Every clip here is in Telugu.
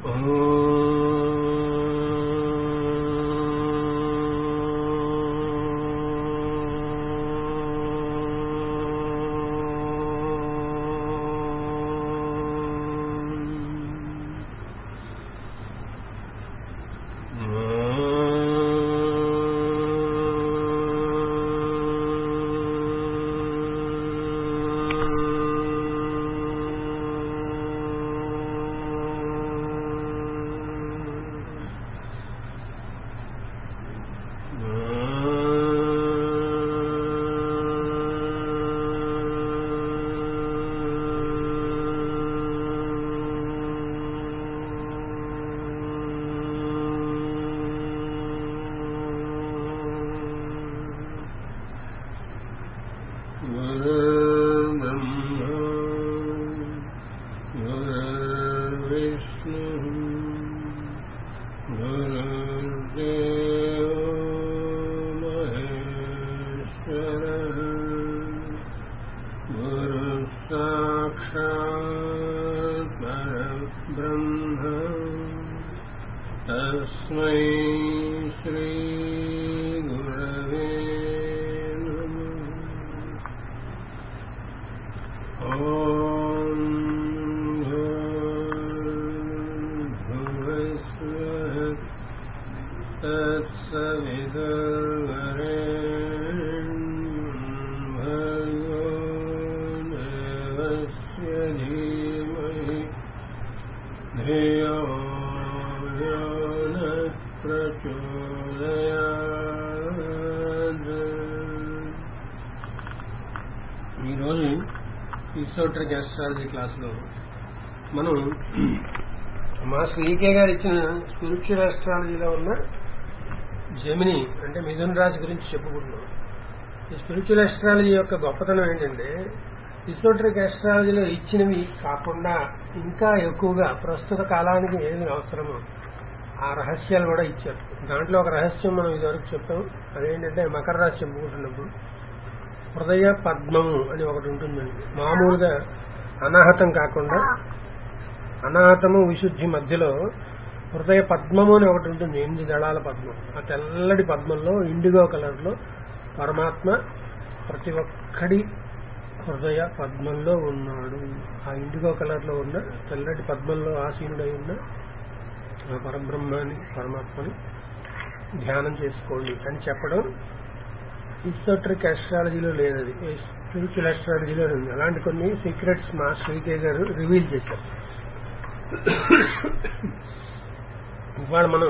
गुरुर्ब्रह्मा गुरुर्विष्णुः गुरुर्देवो महेश्वरः गुरुः साक्षात् परब्रह्म तस्मै श्रीगुरवे नमः ॐ भूर्भुवस्वः तत्सवितुर्वरेण्यं भर्गो देवस्य धीमहि धियो यो नः प्रचोदयात् ఈరోజు ఈసోట్రిక్ ఆస్ట్రాలజీ క్లాస్లో మనం మాస్టర్ ఈకే గారు ఇచ్చిన స్పిరిచువల్ ఆస్ట్రాలజీలో ఉన్న జమిని అంటే మిథున్ రాశి గురించి చెప్పుకుంటున్నాం ఈ స్పిరిచువల్ ఆస్ట్రాలజీ యొక్క గొప్పతనం ఏంటంటే ఇసోట్రిక్ ఆస్ట్రాలజీలో ఇచ్చినవి కాకుండా ఇంకా ఎక్కువగా ప్రస్తుత కాలానికి ఏమి అవసరమో ఆ రహస్యాలు కూడా ఇచ్చారు దాంట్లో ఒక రహస్యం మనం ఇదివరకు చెప్పాం అదేంటంటే మకర రాశి చెప్పుకుంటున్నప్పుడు హృదయ పద్మము అని ఒకటి ఉంటుందండి మామూలుగా అనాహతం కాకుండా అనాహతము విశుద్ధి మధ్యలో హృదయ పద్మము అని ఒకటి ఉంటుంది ఎనిమిది దళాల పద్మం ఆ తెల్లటి పద్మంలో ఇండిగో కలర్ లో పరమాత్మ ప్రతి ఒక్కడి హృదయ పద్మంలో ఉన్నాడు ఆ ఇండిగో కలర్ లో ఉన్న తెల్లటి పద్మంలో ఆసీనుడై ఉన్న ఆ పరబ్రహ్మాన్ని పరమాత్మని ధ్యానం చేసుకోండి అని చెప్పడం హిస్టోట్రిక్ ఆస్ట్రాలజీలో లేదు అది స్పిరిచువల్ ఆస్ట్రాలజీలో ఉంది అలాంటి కొన్ని సీక్రెట్స్ మా శ్రీకే గారు రివీల్ చేశారు ఇవాళ మనం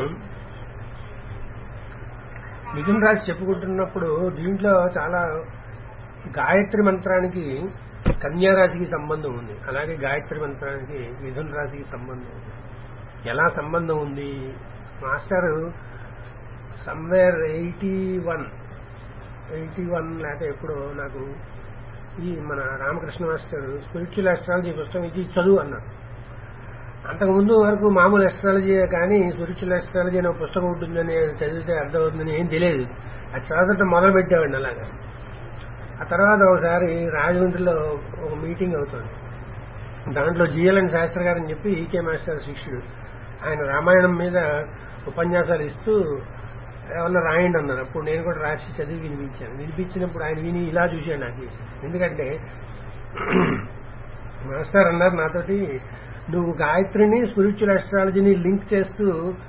మిథున్ రాశి చెప్పుకుంటున్నప్పుడు దీంట్లో చాలా గాయత్రి మంత్రానికి కన్యా రాశికి సంబంధం ఉంది అలాగే గాయత్రి మంత్రానికి మిథున్ రాశికి సంబంధం ఉంది ఎలా సంబంధం ఉంది master somewhere eighty one eighty one లేకపోతే ఎప్పుడో నాకు ఈ మన రామకృష్ణ మాస్టర్ స్పిరిచువల్ ఆస్ట్రాలజీ పుస్తకం ఇది చదువు అన్నారు అంతకుముందు వరకు మామూలు ఆస్ట్రాలజీ కానీ స్పిరిచువల్ ఆస్ట్రాలజీ అనే ఒక పుస్తకం ఉంటుందని చదివితే అర్థమవుతుందని ఏం తెలియదు అది చదవటం మొదలు పెట్టేవాడిని అలాగా ఆ తర్వాత ఒకసారి రాజమండ్రిలో ఒక మీటింగ్ అవుతుంది దాంట్లో జిఎల్ఎన్ శాస్త్రి గారని చెప్పి ఈకే మాస్టర్ శిష్యుడు ఆయన రామాయణం మీద ఉపన్యాసాలు ఇస్తూ ఏమన్నా రాయండి అన్నారు అప్పుడు నేను కూడా రాసి చదివి వినిపించాను వినిపించినప్పుడు ఆయన విని ఇలా చూశాను నాకు ఎందుకంటే మాస్టర్ అన్నారు నాతోటి నువ్వు గాయత్రిని స్పిరిచువల్ ఆస్ట్రాలజీని లింక్ చేస్తూ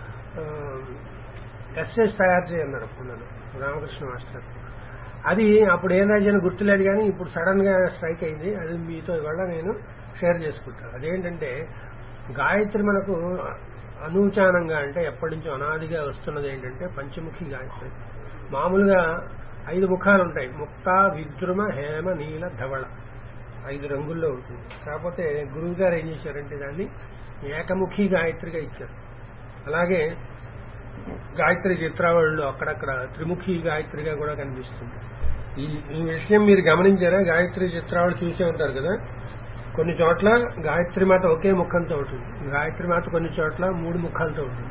ఎస్ఎస్ తయారు చేయన్నారు అప్పుడు నన్ను రామకృష్ణ మాస్టర్ అది అప్పుడు ఏం రాజాను గుర్తులేదు కానీ ఇప్పుడు సడన్ గా స్ట్రైక్ అయింది అది మీతో ఇవాళ నేను షేర్ చేసుకుంటాను అదేంటంటే గాయత్రి మనకు అనూచానంగా అంటే ఎప్పటి నుంచో అనాదిగా వస్తున్నది ఏంటంటే పంచముఖి గాయత్రి మామూలుగా ఐదు ముఖాలు ఉంటాయి ముక్త విద్రుమ హేమ నీల ధవళ ఐదు రంగుల్లో ఉంటుంది కాకపోతే గురువు గారు ఏం చేశారంటే దాన్ని ఏకముఖి గాయత్రిగా ఇచ్చారు అలాగే గాయత్రి చిత్రావళిలో అక్కడక్కడ త్రిముఖి గాయత్రిగా కూడా కనిపిస్తుంది ఈ ఈ విషయం మీరు గమనించారా గాయత్రి చిత్రావళి చూసే ఉంటారు కదా కొన్ని చోట్ల గాయత్రి మాత ఒకే ముఖంతో ఉంటుంది గాయత్రి మాత కొన్ని చోట్ల మూడు ముఖాలతో ఉంటుంది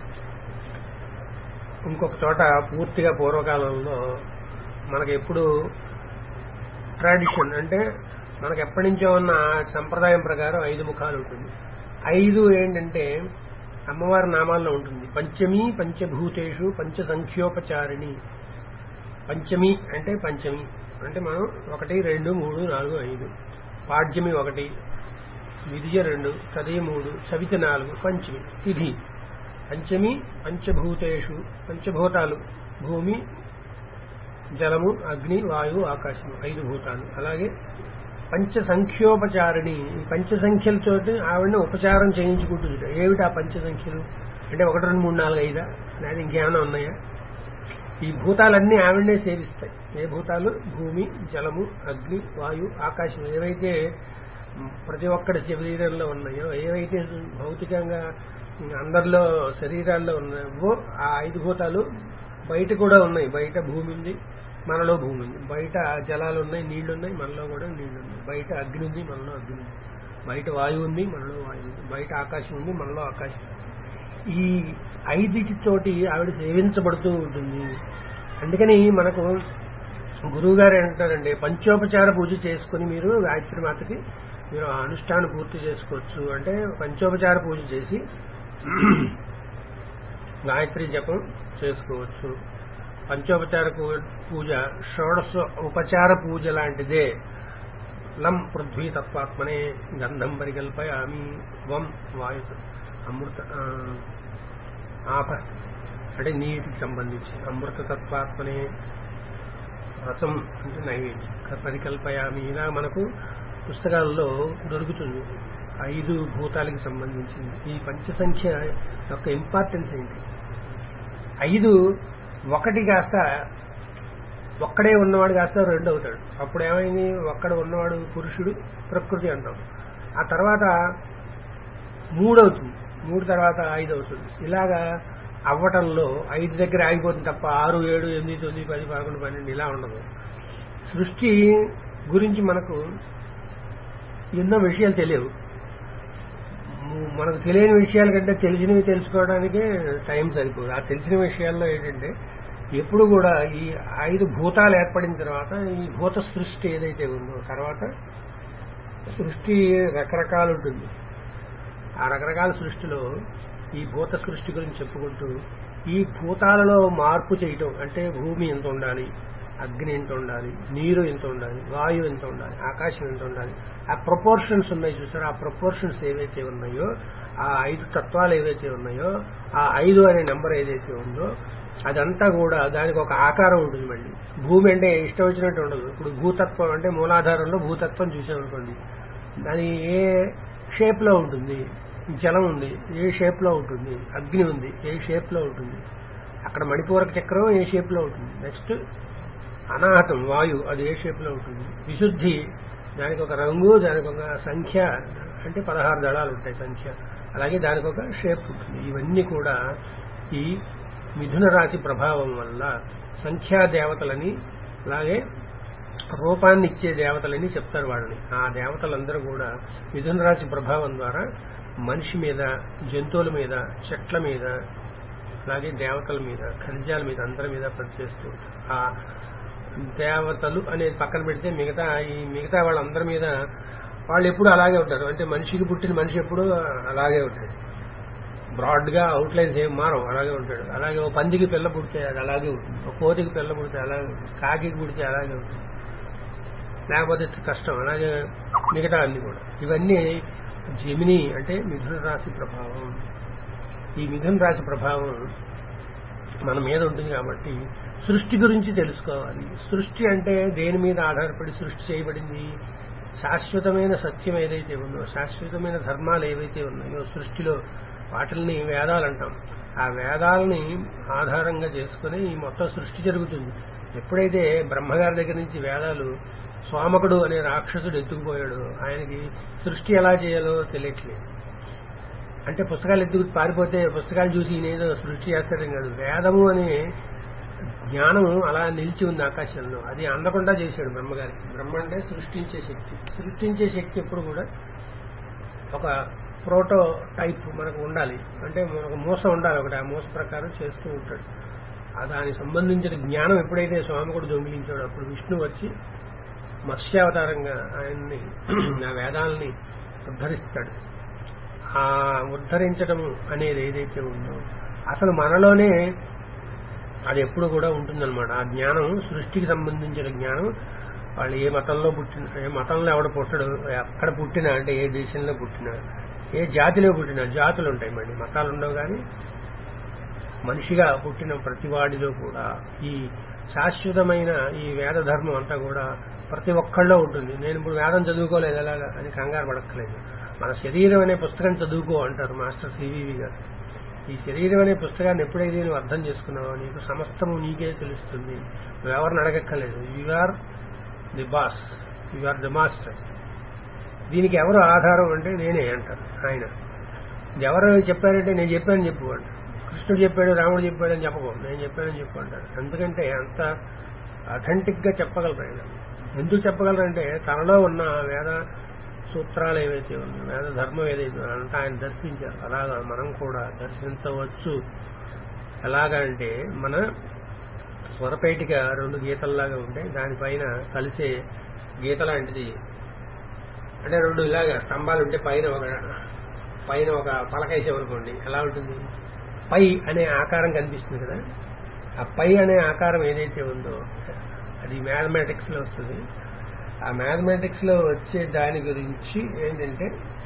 ఇంకొక చోట పూర్తిగా పూర్వకాలంలో మనకి ఎప్పుడు ట్రాడిషన్ అంటే మనకు ఎప్పటి నుంచో ఉన్న సంప్రదాయం ప్రకారం ఐదు ముఖాలు ఉంటుంది ఐదు ఏంటంటే అమ్మవారి నామాల్లో ఉంటుంది పంచమి పంచభూతేషు పంచ సంఖ్యోపచారిణి పంచమి అంటే పంచమి అంటే మనం ఒకటి రెండు మూడు నాలుగు ఐదు పాడ్యమి ఒకటి విద్య రెండు తదయ మూడు సవిత నాలుగు పంచమి తిథి పంచమి పంచభూతేషు పంచభూతాలు భూమి జలము అగ్ని వాయువు ఆకాశము ఐదు భూతాలు అలాగే పంచ సంఖ్యోపచారిణి ఈ పంచ సంఖ్యలతోటి ఆవిడని ఉపచారం చేయించుకుంటుంది ఏమిటి ఆ పంచ సంఖ్యలు అంటే ఒకటి రెండు మూడు నాలుగు ఐదా లేదా ఇంకేమైనా ఉన్నాయా ఈ భూతాలన్నీ ఆవిడనే సేవిస్తాయి ఏ భూతాలు భూమి జలము అగ్ని వాయు ఆకాశం ఏవైతే ప్రతి ఒక్కడి శరీరంలో ఉన్నాయో ఏవైతే భౌతికంగా అందరిలో శరీరాల్లో ఉన్నాయో ఆ ఐదు భూతాలు బయట కూడా ఉన్నాయి బయట భూమి ఉంది మనలో భూమి ఉంది బయట జలాలు ఉన్నాయి నీళ్లు ఉన్నాయి మనలో కూడా నీళ్లు ఉన్నాయి బయట అగ్ని ఉంది మనలో అగ్ని ఉంది బయట వాయువు ఉంది మనలో వాయువు ఉంది బయట ఆకాశం ఉంది మనలో ఆకాశం ఉంది ఈ ఐదిటితోటి ఆవిడ సేవించబడుతూ ఉంటుంది అందుకని మనకు గురువు గారు ఏంటారండి పంచోపచార పూజ చేసుకుని మీరు గాయత్రి మాతకి మీరు ఆ అనుష్ఠానం పూర్తి చేసుకోవచ్చు అంటే పంచోపచార పూజ చేసి గాయత్రి జపం చేసుకోవచ్చు పంచోపచార పూ- పూజ షోడశ ఉపచార పూజ లాంటిదే లం పృథ్వీ తత్వాత్మనే గంధం పరికల్పయామి వం వాయు అమృత ఆ, ఆప అంటే నీటికి సంబంధించి అమృత తత్వాత్మనే రసం అంటే నైవేద్యం పరికల్పయామి ఇలా మనకు పుస్తకాల్లో దొరుకుతుంది ఐదు భూతాలకి సంబంధించింది ఈ పంచసంఖ్య యొక్క ఇంపార్టెన్స్ ఏంటి ఐదు ఒకటి కాస్త ఒక్కడే ఉన్నవాడు కాస్త రెండు అవుతాడు అప్పుడు ఏమైంది ఒక్కడ ఉన్నవాడు పురుషుడు ప్రకృతి అంటాం ఆ తర్వాత మూడు అవుతుంది మూడు తర్వాత ఐదు అవుతుంది ఇలాగా అవ్వటంలో ఐదు దగ్గర ఆగిపోతుంది తప్ప ఆరు ఏడు ఎనిమిది తొమ్మిది పది పదకొండు పన్నెండు ఇలా ఉండదు సృష్టి గురించి మనకు ఎన్నో విషయాలు తెలియవు ము- మనకు తెలియని విషయాల కంటే తెలిసినవి తెలుసుకోవడానికే టైం సరిపోదు ఆ తెలిసిన విషయాల్లో ఏంటంటే ఎప్పుడు కూడా ఈ ఐదు భూతాలు ఏర్పడిన తర్వాత ఈ భూత సృష్టి ఏదైతే ఉందో తర్వాత సృష్టి రకరకాలు ఉంటుంది ఆ రకరకాల సృష్టిలో ఈ భూత సృష్టి గురించి చెప్పుకుంటూ ఈ భూతాలలో మార్పు చేయటం అంటే భూమి ఎంత ఉండాలి అగ్ని ఎంత ఉండాలి నీరు ఎంత ఉండాలి వాయువు ఎంత ఉండాలి ఆకాశం ఎంత ఉండాలి ఆ ప్రపోర్షన్స్ ఉన్నాయి చూసారా ఆ ప్రపోర్షన్స్ ఏవైతే ఉన్నాయో ఆ ఐదు తత్వాలు ఏవైతే ఉన్నాయో ఆ ఐదు అనే నెంబర్ ఏదైతే ఉందో అదంతా కూడా దానికి ఒక ఆకారం ఉంటుంది మళ్ళీ భూమి అంటే ఇష్టం వచ్చినట్టు ఉండదు ఇప్పుడు భూతత్వం అంటే మూలాధారంలో భూతత్వం చూసామనుకోండి దాని ఏ షేప్ లో ఉంటుంది జలం ఉంది ఏ షేప్ లో ఉంటుంది అగ్ని ఉంది ఏ షేప్ లో ఉంటుంది అక్కడ మణిపూరక చక్రం ఏ షేప్ లో ఉంటుంది నెక్స్ట్ అనాహతం వాయు అది ఏ షేప్ లో ఉంటుంది విశుద్ధి దానికి ఒక రంగు దానికి ఒక సంఖ్య అంటే పదహారు దళాలు ఉంటాయి సంఖ్య అలాగే దానికి ఒక షేప్ ఉంటుంది ఇవన్నీ కూడా ఈ మిథున రాశి ప్రభావం వల్ల సంఖ్యా దేవతలని అలాగే రూపాన్ని ఇచ్చే దేవతలని చెప్తారు వాళ్ళని ఆ దేవతలందరూ కూడా మిథున రాశి ప్రభావం ద్వారా మనిషి మీద జంతువుల మీద చెట్ల మీద అలాగే దేవతల మీద ఖనిజాల మీద అందరి మీద పనిచేస్తూ ఉంటారు. ఆ దేవతలు అనేది పక్కన పెడితే మిగతా ఈ మిగతా వాళ్ళందరి మీద వాళ్ళు ఎప్పుడు అలాగే ఉంటారు అంటే మనిషికి పుట్టిన మనిషి ఎప్పుడు అలాగే ఉంటాడు బ్రాడ్ గా అవుట్ లైన్స్ ఏం మారవు అలాగే ఉంటాడు అలాగే ఓ పందికి పిల్ల పుడితే అది అలాగే ఉంటుంది ఒక కోతికి పిల్ల పుడితే అలాగే ఉంటుంది కాకి పుడితే అలాగే ఉంటుంది లేకపోతే కష్టం అలాగే మిగతా అన్ని కూడా ఇవన్నీ జమిని అంటే మిథున రాశి ప్రభావం ఈ మిథున రాశి ప్రభావం మన మీద ఉంటుంది కాబట్టి సృష్టి గురించి తెలుసుకోవాలి సృష్టి అంటే దేని మీద ఆధారపడి సృష్టి చేయబడింది శాశ్వతమైన సత్యం ఏదైతే ఉందో శాశ్వతమైన ధర్మాలు ఏవైతే ఉన్నాయో సృష్టిలో వాటిల్ని వేదాలు అంటాం ఆ వేదాలని ఆధారంగా చేసుకుని ఈ మొత్తం సృష్టి జరుగుతుంది ఎప్పుడైతే బ్రహ్మగారి దగ్గర నుంచి వేదాలు సోమకుడు అనే రాక్షసుడు ఎత్తుకుపోయాడు ఆయనకి సృష్టి ఎలా చేయాలో తెలియట్లేదు అంటే పుస్తకాలు ఎత్తుకు పారిపోతే పుస్తకాలు చూసి ఈయనేదో సృష్టి చేస్తాడని కాదు వేదము అనే జ్ఞానం అలా నిలిచి ఉంది ఆకాశంలో అది అందకుండా చేశాడు బ్రహ్మగారికి బ్రహ్మ అంటే సృష్టించే శక్తి సృష్టించే శక్తి ఎప్పుడు కూడా ఒక ప్రోటో టైప్ మనకు ఉండాలి అంటే మనకు మూస ఉండాలి ఒకటి ఆ మూస ప్రకారం చేస్తూ ఉంటాడు ఆ దానికి సంబంధించిన జ్ఞానం ఎప్పుడైతే స్వామికుడు దొంగిలించాడో అప్పుడు విష్ణు వచ్చి మత్స్యావతారంగా ఆయన్ని ఆ వేదాలని ఉద్ధరిస్తాడు ఆ ఉద్ధరించడం అనేది ఏదైతే ఉందో అసలు మనలోనే అది ఎప్పుడు కూడా ఉంటుందన్నమాట ఆ జ్ఞానం సృష్టికి సంబంధించిన జ్ఞానం వాళ్ళు ఏ మతంలో పుట్టిన ఏ మతంలో ఎవడ పుట్టడు ఎక్కడ పుట్టినా అంటే ఏ దేశంలో పుట్టినా ఏ జాతిలో పుట్టినా జాతులు ఉంటాయి మళ్ళీ మతాలు ఉండవు కానీ మనిషిగా పుట్టిన ప్రతి వాడిలో కూడా ఈ శాశ్వతమైన ఈ వేద ధర్మం అంతా కూడా ప్రతి ఒక్కళ్ళలో ఉంటుంది నేను ఇప్పుడు వేదం చదువుకోలేదు ఎలాగా అని కంగారు పడక్కలేదు మన శరీరం అనే పుస్తకం చదువుకో అంటారు మాస్టర్ సివివి గారు ఈ శరీరం అనే పుస్తకాన్ని ఎప్పుడైతే నువ్వు అర్థం చేసుకున్నావో నీకు సమస్తము నీకే తెలుస్తుంది నువ్వు ఎవరిని అడగక్కర్లేదు you are the boss you are the master దీనికి ఎవరు ఆధారం అంటే నేనే అంటారు ఆయన ఇది ఎవరు చెప్పారంటే నేను చెప్పాను చెప్పు అంటారు కృష్ణుడు చెప్పాడు రాముడు చెప్పాడు అని చెప్పకూడదు నేను చెప్పానని చెప్పు అంటారు ఎందుకంటే అంత అథెంటిక్ గా చెప్పగలరు ఆయన ఎందుకు చెప్పగలరంటే తనలో ఉన్న వేద సూత్రాలు ఏవైతే ఉన్నాయో వేద ధర్మం ఏదైతే ఉందో అంతా ఆయన దర్శించారు అలాగా మనం కూడా దర్శించవచ్చు ఎలాగంటే మన స్వరపేటిక రెండు గీతల్లాగా ఉంటాయి దానిపైన కలిసే గీత లాంటిది అంటే రెండు ఇలాగా స్తంభాలు ఉంటే పైన ఒక పైన ఒక పలకేసామనుకోండి ఎలా ఉంటుంది పై అనే ఆకారం కనిపిస్తుంది కదా ఆ పై అనే ఆకారం ఏదైతే ఉందో అది మ్యాథమెటిక్స్ లో వస్తుంది ఆ మ్యాథమెటిక్స్ లో వచ్చే దాని గురించి ఏంటంటే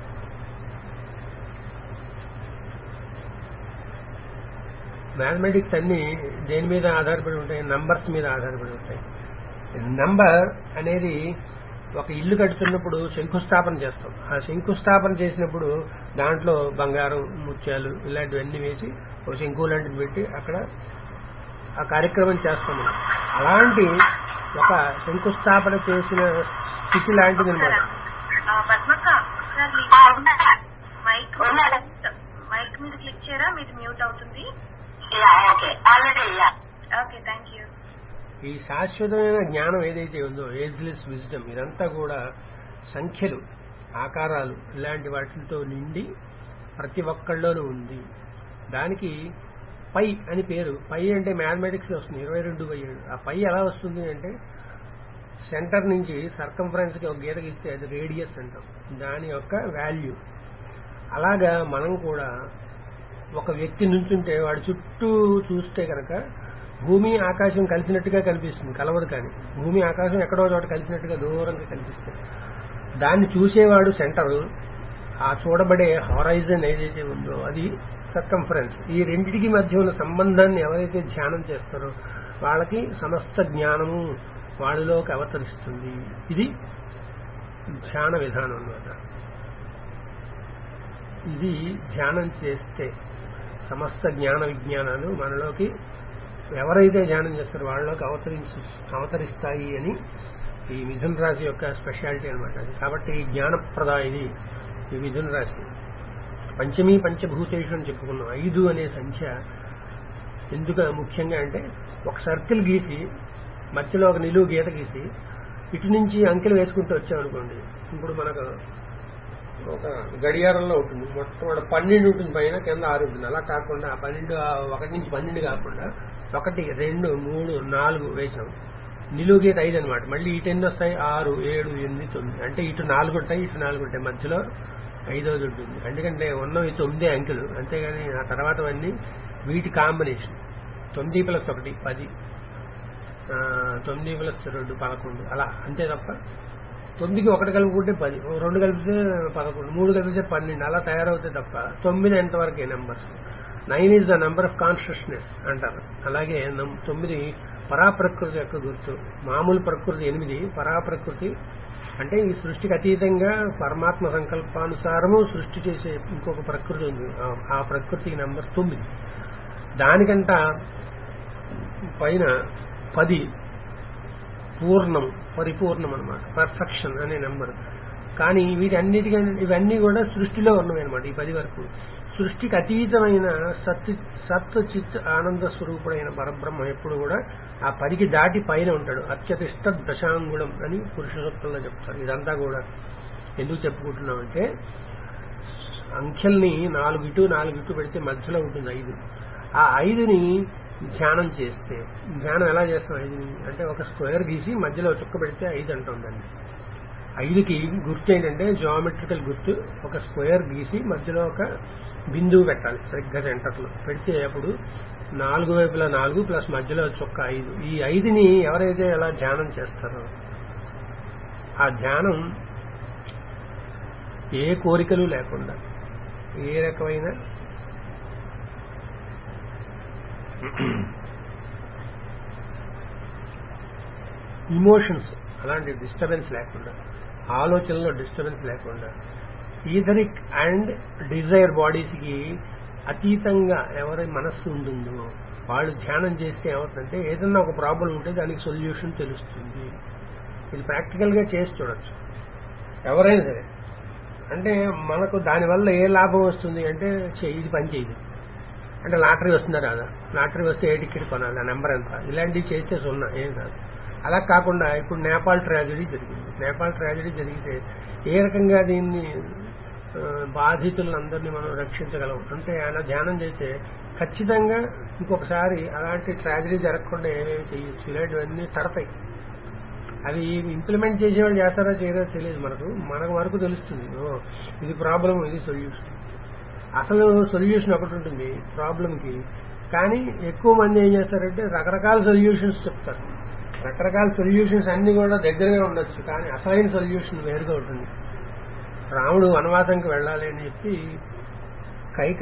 మ్యాథమెటిక్స్ అన్ని దేని మీద ఆధారపడి ఉంటాయి నంబర్స్ మీద ఆధారపడి ఉంటాయి నంబర్ అనేది ఒక ఇల్లు కడుతున్నప్పుడు శంకుస్థాపన చేస్తాం ఆ శంకుస్థాపన చేసినప్పుడు దాంట్లో బంగారం ముత్యాలు ఇలాంటివన్నీ వేసి ఒక శంకు లాంటిది పెట్టి అక్కడ ఆ కార్యక్రమం చేస్తాం మనం. అలాంటి ఒక శంకుస్థాపన చేసిన స్థితి లాంటిది అనమాట ఆ, పద్మక్క ఒకసారి మీ ఆ, ఉన్నారా? మైక్ ఉన్నారా? మైక్ మీద క్లిక్ చేయరా మీది మ్యూట్ అవుతుంది yeah okay already yeah okay thank you ఈ శాశ్వతమైన జ్ఞానం ఏదైతే ఉందో ఏజ్లెస్ విజ్డమ్ ఇదంతా కూడా సంఖ్యలు ఆకారాలు ఇలాంటి వాటితో నిండి ప్రతి ఒక్కళ్ళలోనూ ఉంది దానికి పై అని పేరు పై అంటే మ్యాథమెటిక్స్ లో వస్తుంది ఇరవై రెండు బై ఏడు ఆ పై ఎలా వస్తుంది అంటే సెంటర్ నుంచి సర్కంఫరెన్స్ కి ఒక గీత గీస్తే అది రేడియస్ అంటాం దాని యొక్క వాల్యూ అలాగా మనం కూడా ఒక వ్యక్తి నుంచుంటే వాడి చుట్టూ చూస్తే కనుక భూమి ఆకాశం కలిసినట్టుగా కనిపిస్తుంది కలవదు కానీ భూమి ఆకాశం ఎక్కడో చోట కలిసినట్టుగా దూరంగా కనిపిస్తుంది దాన్ని చూసేవాడు సెంటర్ ఆ చూడబడే హారైజన్ ఏదైతే ఉందో అది సర్కంఫరెన్స్ ఈ రెండిటికి మధ్య ఉన్న సంబంధాన్ని ఎవరైతే ధ్యానం చేస్తారో వాళ్ళకి సమస్త జ్ఞానము వాళ్ళలోకి అవతరిస్తుంది ఇది ధ్యాన విధానం అన్నమాట ఇది ధ్యానం చేస్తే సమస్త జ్ఞాన విజ్ఞానాలు మనలోకి ఎవరైతే ధ్యానం చేస్తారో వాళ్ళలోకి అవతరించి అవతరిస్తాయి అని ఈ మిథున రాశి యొక్క స్పెషాలిటీ అనమాట అది కాబట్టి ఈ జ్ఞానప్రద ఇది ఈ మిథున రాశి పంచమీ పంచభూతేషు అని చెప్పుకున్నాం ఐదు అనే సంఖ్య ఎందుకు ముఖ్యంగా అంటే ఒక సర్కిల్ గీసి మధ్యలో ఒక నిలువు గీత గీసి ఇటు నుంచి అంకెలు వేసుకుంటూ వచ్చామనుకోండి ఇప్పుడు మనకు ఒక గడియారంలో ఉంటుంది మొట్టమొదటి పన్నెండు ఉంటుంది పైన కింద ఆరు ఉంటుంది అలా కాకుండా ఆ పన్నెండు ఆ ఒకటి నుంచి పన్నెండు కాకుండా ఒకటి రెండు మూడు నాలుగు వేసాం నిలువు గీత ఐదు అనమాట మళ్ళీ ఇటు ఎన్ని వస్తాయి ఆరు ఏడు ఎనిమిది తొమ్మిది అంటే ఇటు నాలుగు ఉంటాయి ఇటు నాలుగు ఉంటాయి మధ్యలో ఐదోది ఉంటుంది ఎందుకంటే ఉన్నవి తొమ్మిది అంకెలు అంతేగాని ఆ తర్వాతవన్నీ వీటి కాంబినేషన్ తొమ్మిది ప్లస్ ఒకటి పది ఆ, తొమ్మిది ప్లస్ రెండు పదకొండు అలా అంతే తప్ప తొమ్మిదికి ఒకటి కలుపుకుంటే పది ఓ రెండు కలిపితే పదకొండు మూడు కలిపితే పన్నెండు అలా తయారవుతాయి తప్ప తొమ్మిది ఎంతవరకే numbers nine is the number of consciousness అంటారు అలాగే నం- తొమ్మిది పరాప్రకృతి యొక్క గుర్తు మామూలు ప్రకృతి ఎనిమిది పరాప్రకృతి అంటే ఈ సృష్టికి అతీతంగా పరమాత్మ సంకల్పానుసారము సృష్టి చేసే ఇంకొక ప్రకృతి ఉంది ఆ- ఆ ప్రకృతికి నంబర్ తొమ్మిది దానికంట పైన పది పూర్ణం పరిపూర్ణం అనమాట పర్ఫెక్షన్ అనే నెంబర్ కానీ వీటన్నిటికంటే ఇవన్నీ కూడా సృష్టిలో ఉన్నవి అనమాట ఈ పది వరకు సృష్టికి అతీతమైన సత్ సత్ చిత్ ఆనంద స్వరూపుడైన పరబ్రహ్మ ఎప్పుడు కూడా ఆ పదికి దాటి పైన ఉంటాడు అత్యతిష్ట దశాంగుణం అని పురుషోత్తంలో చెప్తారు ఇదంతా కూడా ఎందుకు చెప్పుకుంటున్నామంటే అంకెల్ని నాలుగు ఇటు నాలుగు ఇటు పెడితే మధ్యలో ఉంటుంది ఐదు ఆ ఐదుని ధ్యానం చేస్తే ధ్యానం ఎలా చేస్తాం ఐదుని అంటే ఒక స్క్వేర్ గీసి మధ్యలో చుక్క పెడితే ఐదు అంటాం దాన్ని ఐదుకి గుర్తు ఏంటంటే జియోమెట్రికల్ గుర్తు ఒక స్క్వేర్ గీసి మధ్యలో ఒక బిందువు పెట్టాలి సరిగ్గా సెంటర్లో పెడితే అప్పుడు నాలుగు వైపులా నాలుగు ప్లస్ మధ్యలో చొక్క ఐదు ఈ ఐదుని ఎవరైతే ఎలా ధ్యానం చేస్తారో ఆ ధ్యానం ఏ కోరికలు లేకుండా ఏ రకమైన ఇమోషన్స్ అలాంటి డిస్టర్బెన్స్ లేకుండా ఆలోచనలో డిస్టర్బెన్స్ లేకుండా ఈథరిక్ అండ్ డిజైర్ బాడీస్కి అతీతంగా ఎవరి మనస్సు ఉంటుందో వాళ్ళు ధ్యానం చేస్తే ఏమవుతుందంటే ఏదన్నా ఒక ప్రాబ్లం ఉంటే దానికి సొల్యూషన్ తెలుస్తుంది ఇది ప్రాక్టికల్గా చేసి చూడొచ్చు ఎవరైనా సరే అంటే మనకు దానివల్ల ఏ లాభం వస్తుంది అంటే చే- ఇది పని చేయదు అంటే లాటరీ వస్తుందా రాదా లాటరీ వస్తే ఏ టికెట్ కొనాలి ఆ నెంబర్ ఎంత ఇలాంటివి చేస్తే సున్నా ఏం కాదు అలా కాకుండా ఇప్పుడు నేపాల్ ట్రాజడీ జరిగింది నేపాల్ ట్రాజడీ జరిగితే ఏ రకంగా దీన్ని ఆ, బాధితులందరినీ మనం రక్షించగలం అంటే అలా ధ్యానం చేస్తే ఖచ్చితంగా ఇంకొకసారి అలాంటి ట్రాజడీ జరగకుండా ఏమేమి చేయొచ్చు ఇలాంటివన్నీ తడతాయి అవి ఇంప్లిమెంట్ చేసేవాళ్ళు చేస్తారో చేయరో తెలియదు మనకు మనకు వరకు తెలుస్తుంది ఓ ఇది ప్రాబ్లం ఇది సొల్యూషన్ అసలు సొల్యూషన్ ఒకటి ఉంటుంది ప్రాబ్లంకి కానీ ఎక్కువ మంది ఏం చేస్తారంటే రకరకాల సొల్యూషన్స్ చెప్తారు రకరకాల సొల్యూషన్స్ అన్ని కూడా దగ్గరగా ఉండొచ్చు కానీ అసలైన సొల్యూషన్ వేరుగా ఉంటుంది రాముడు వనవాసంకి వెళ్ళాలి అని చెప్పి కైక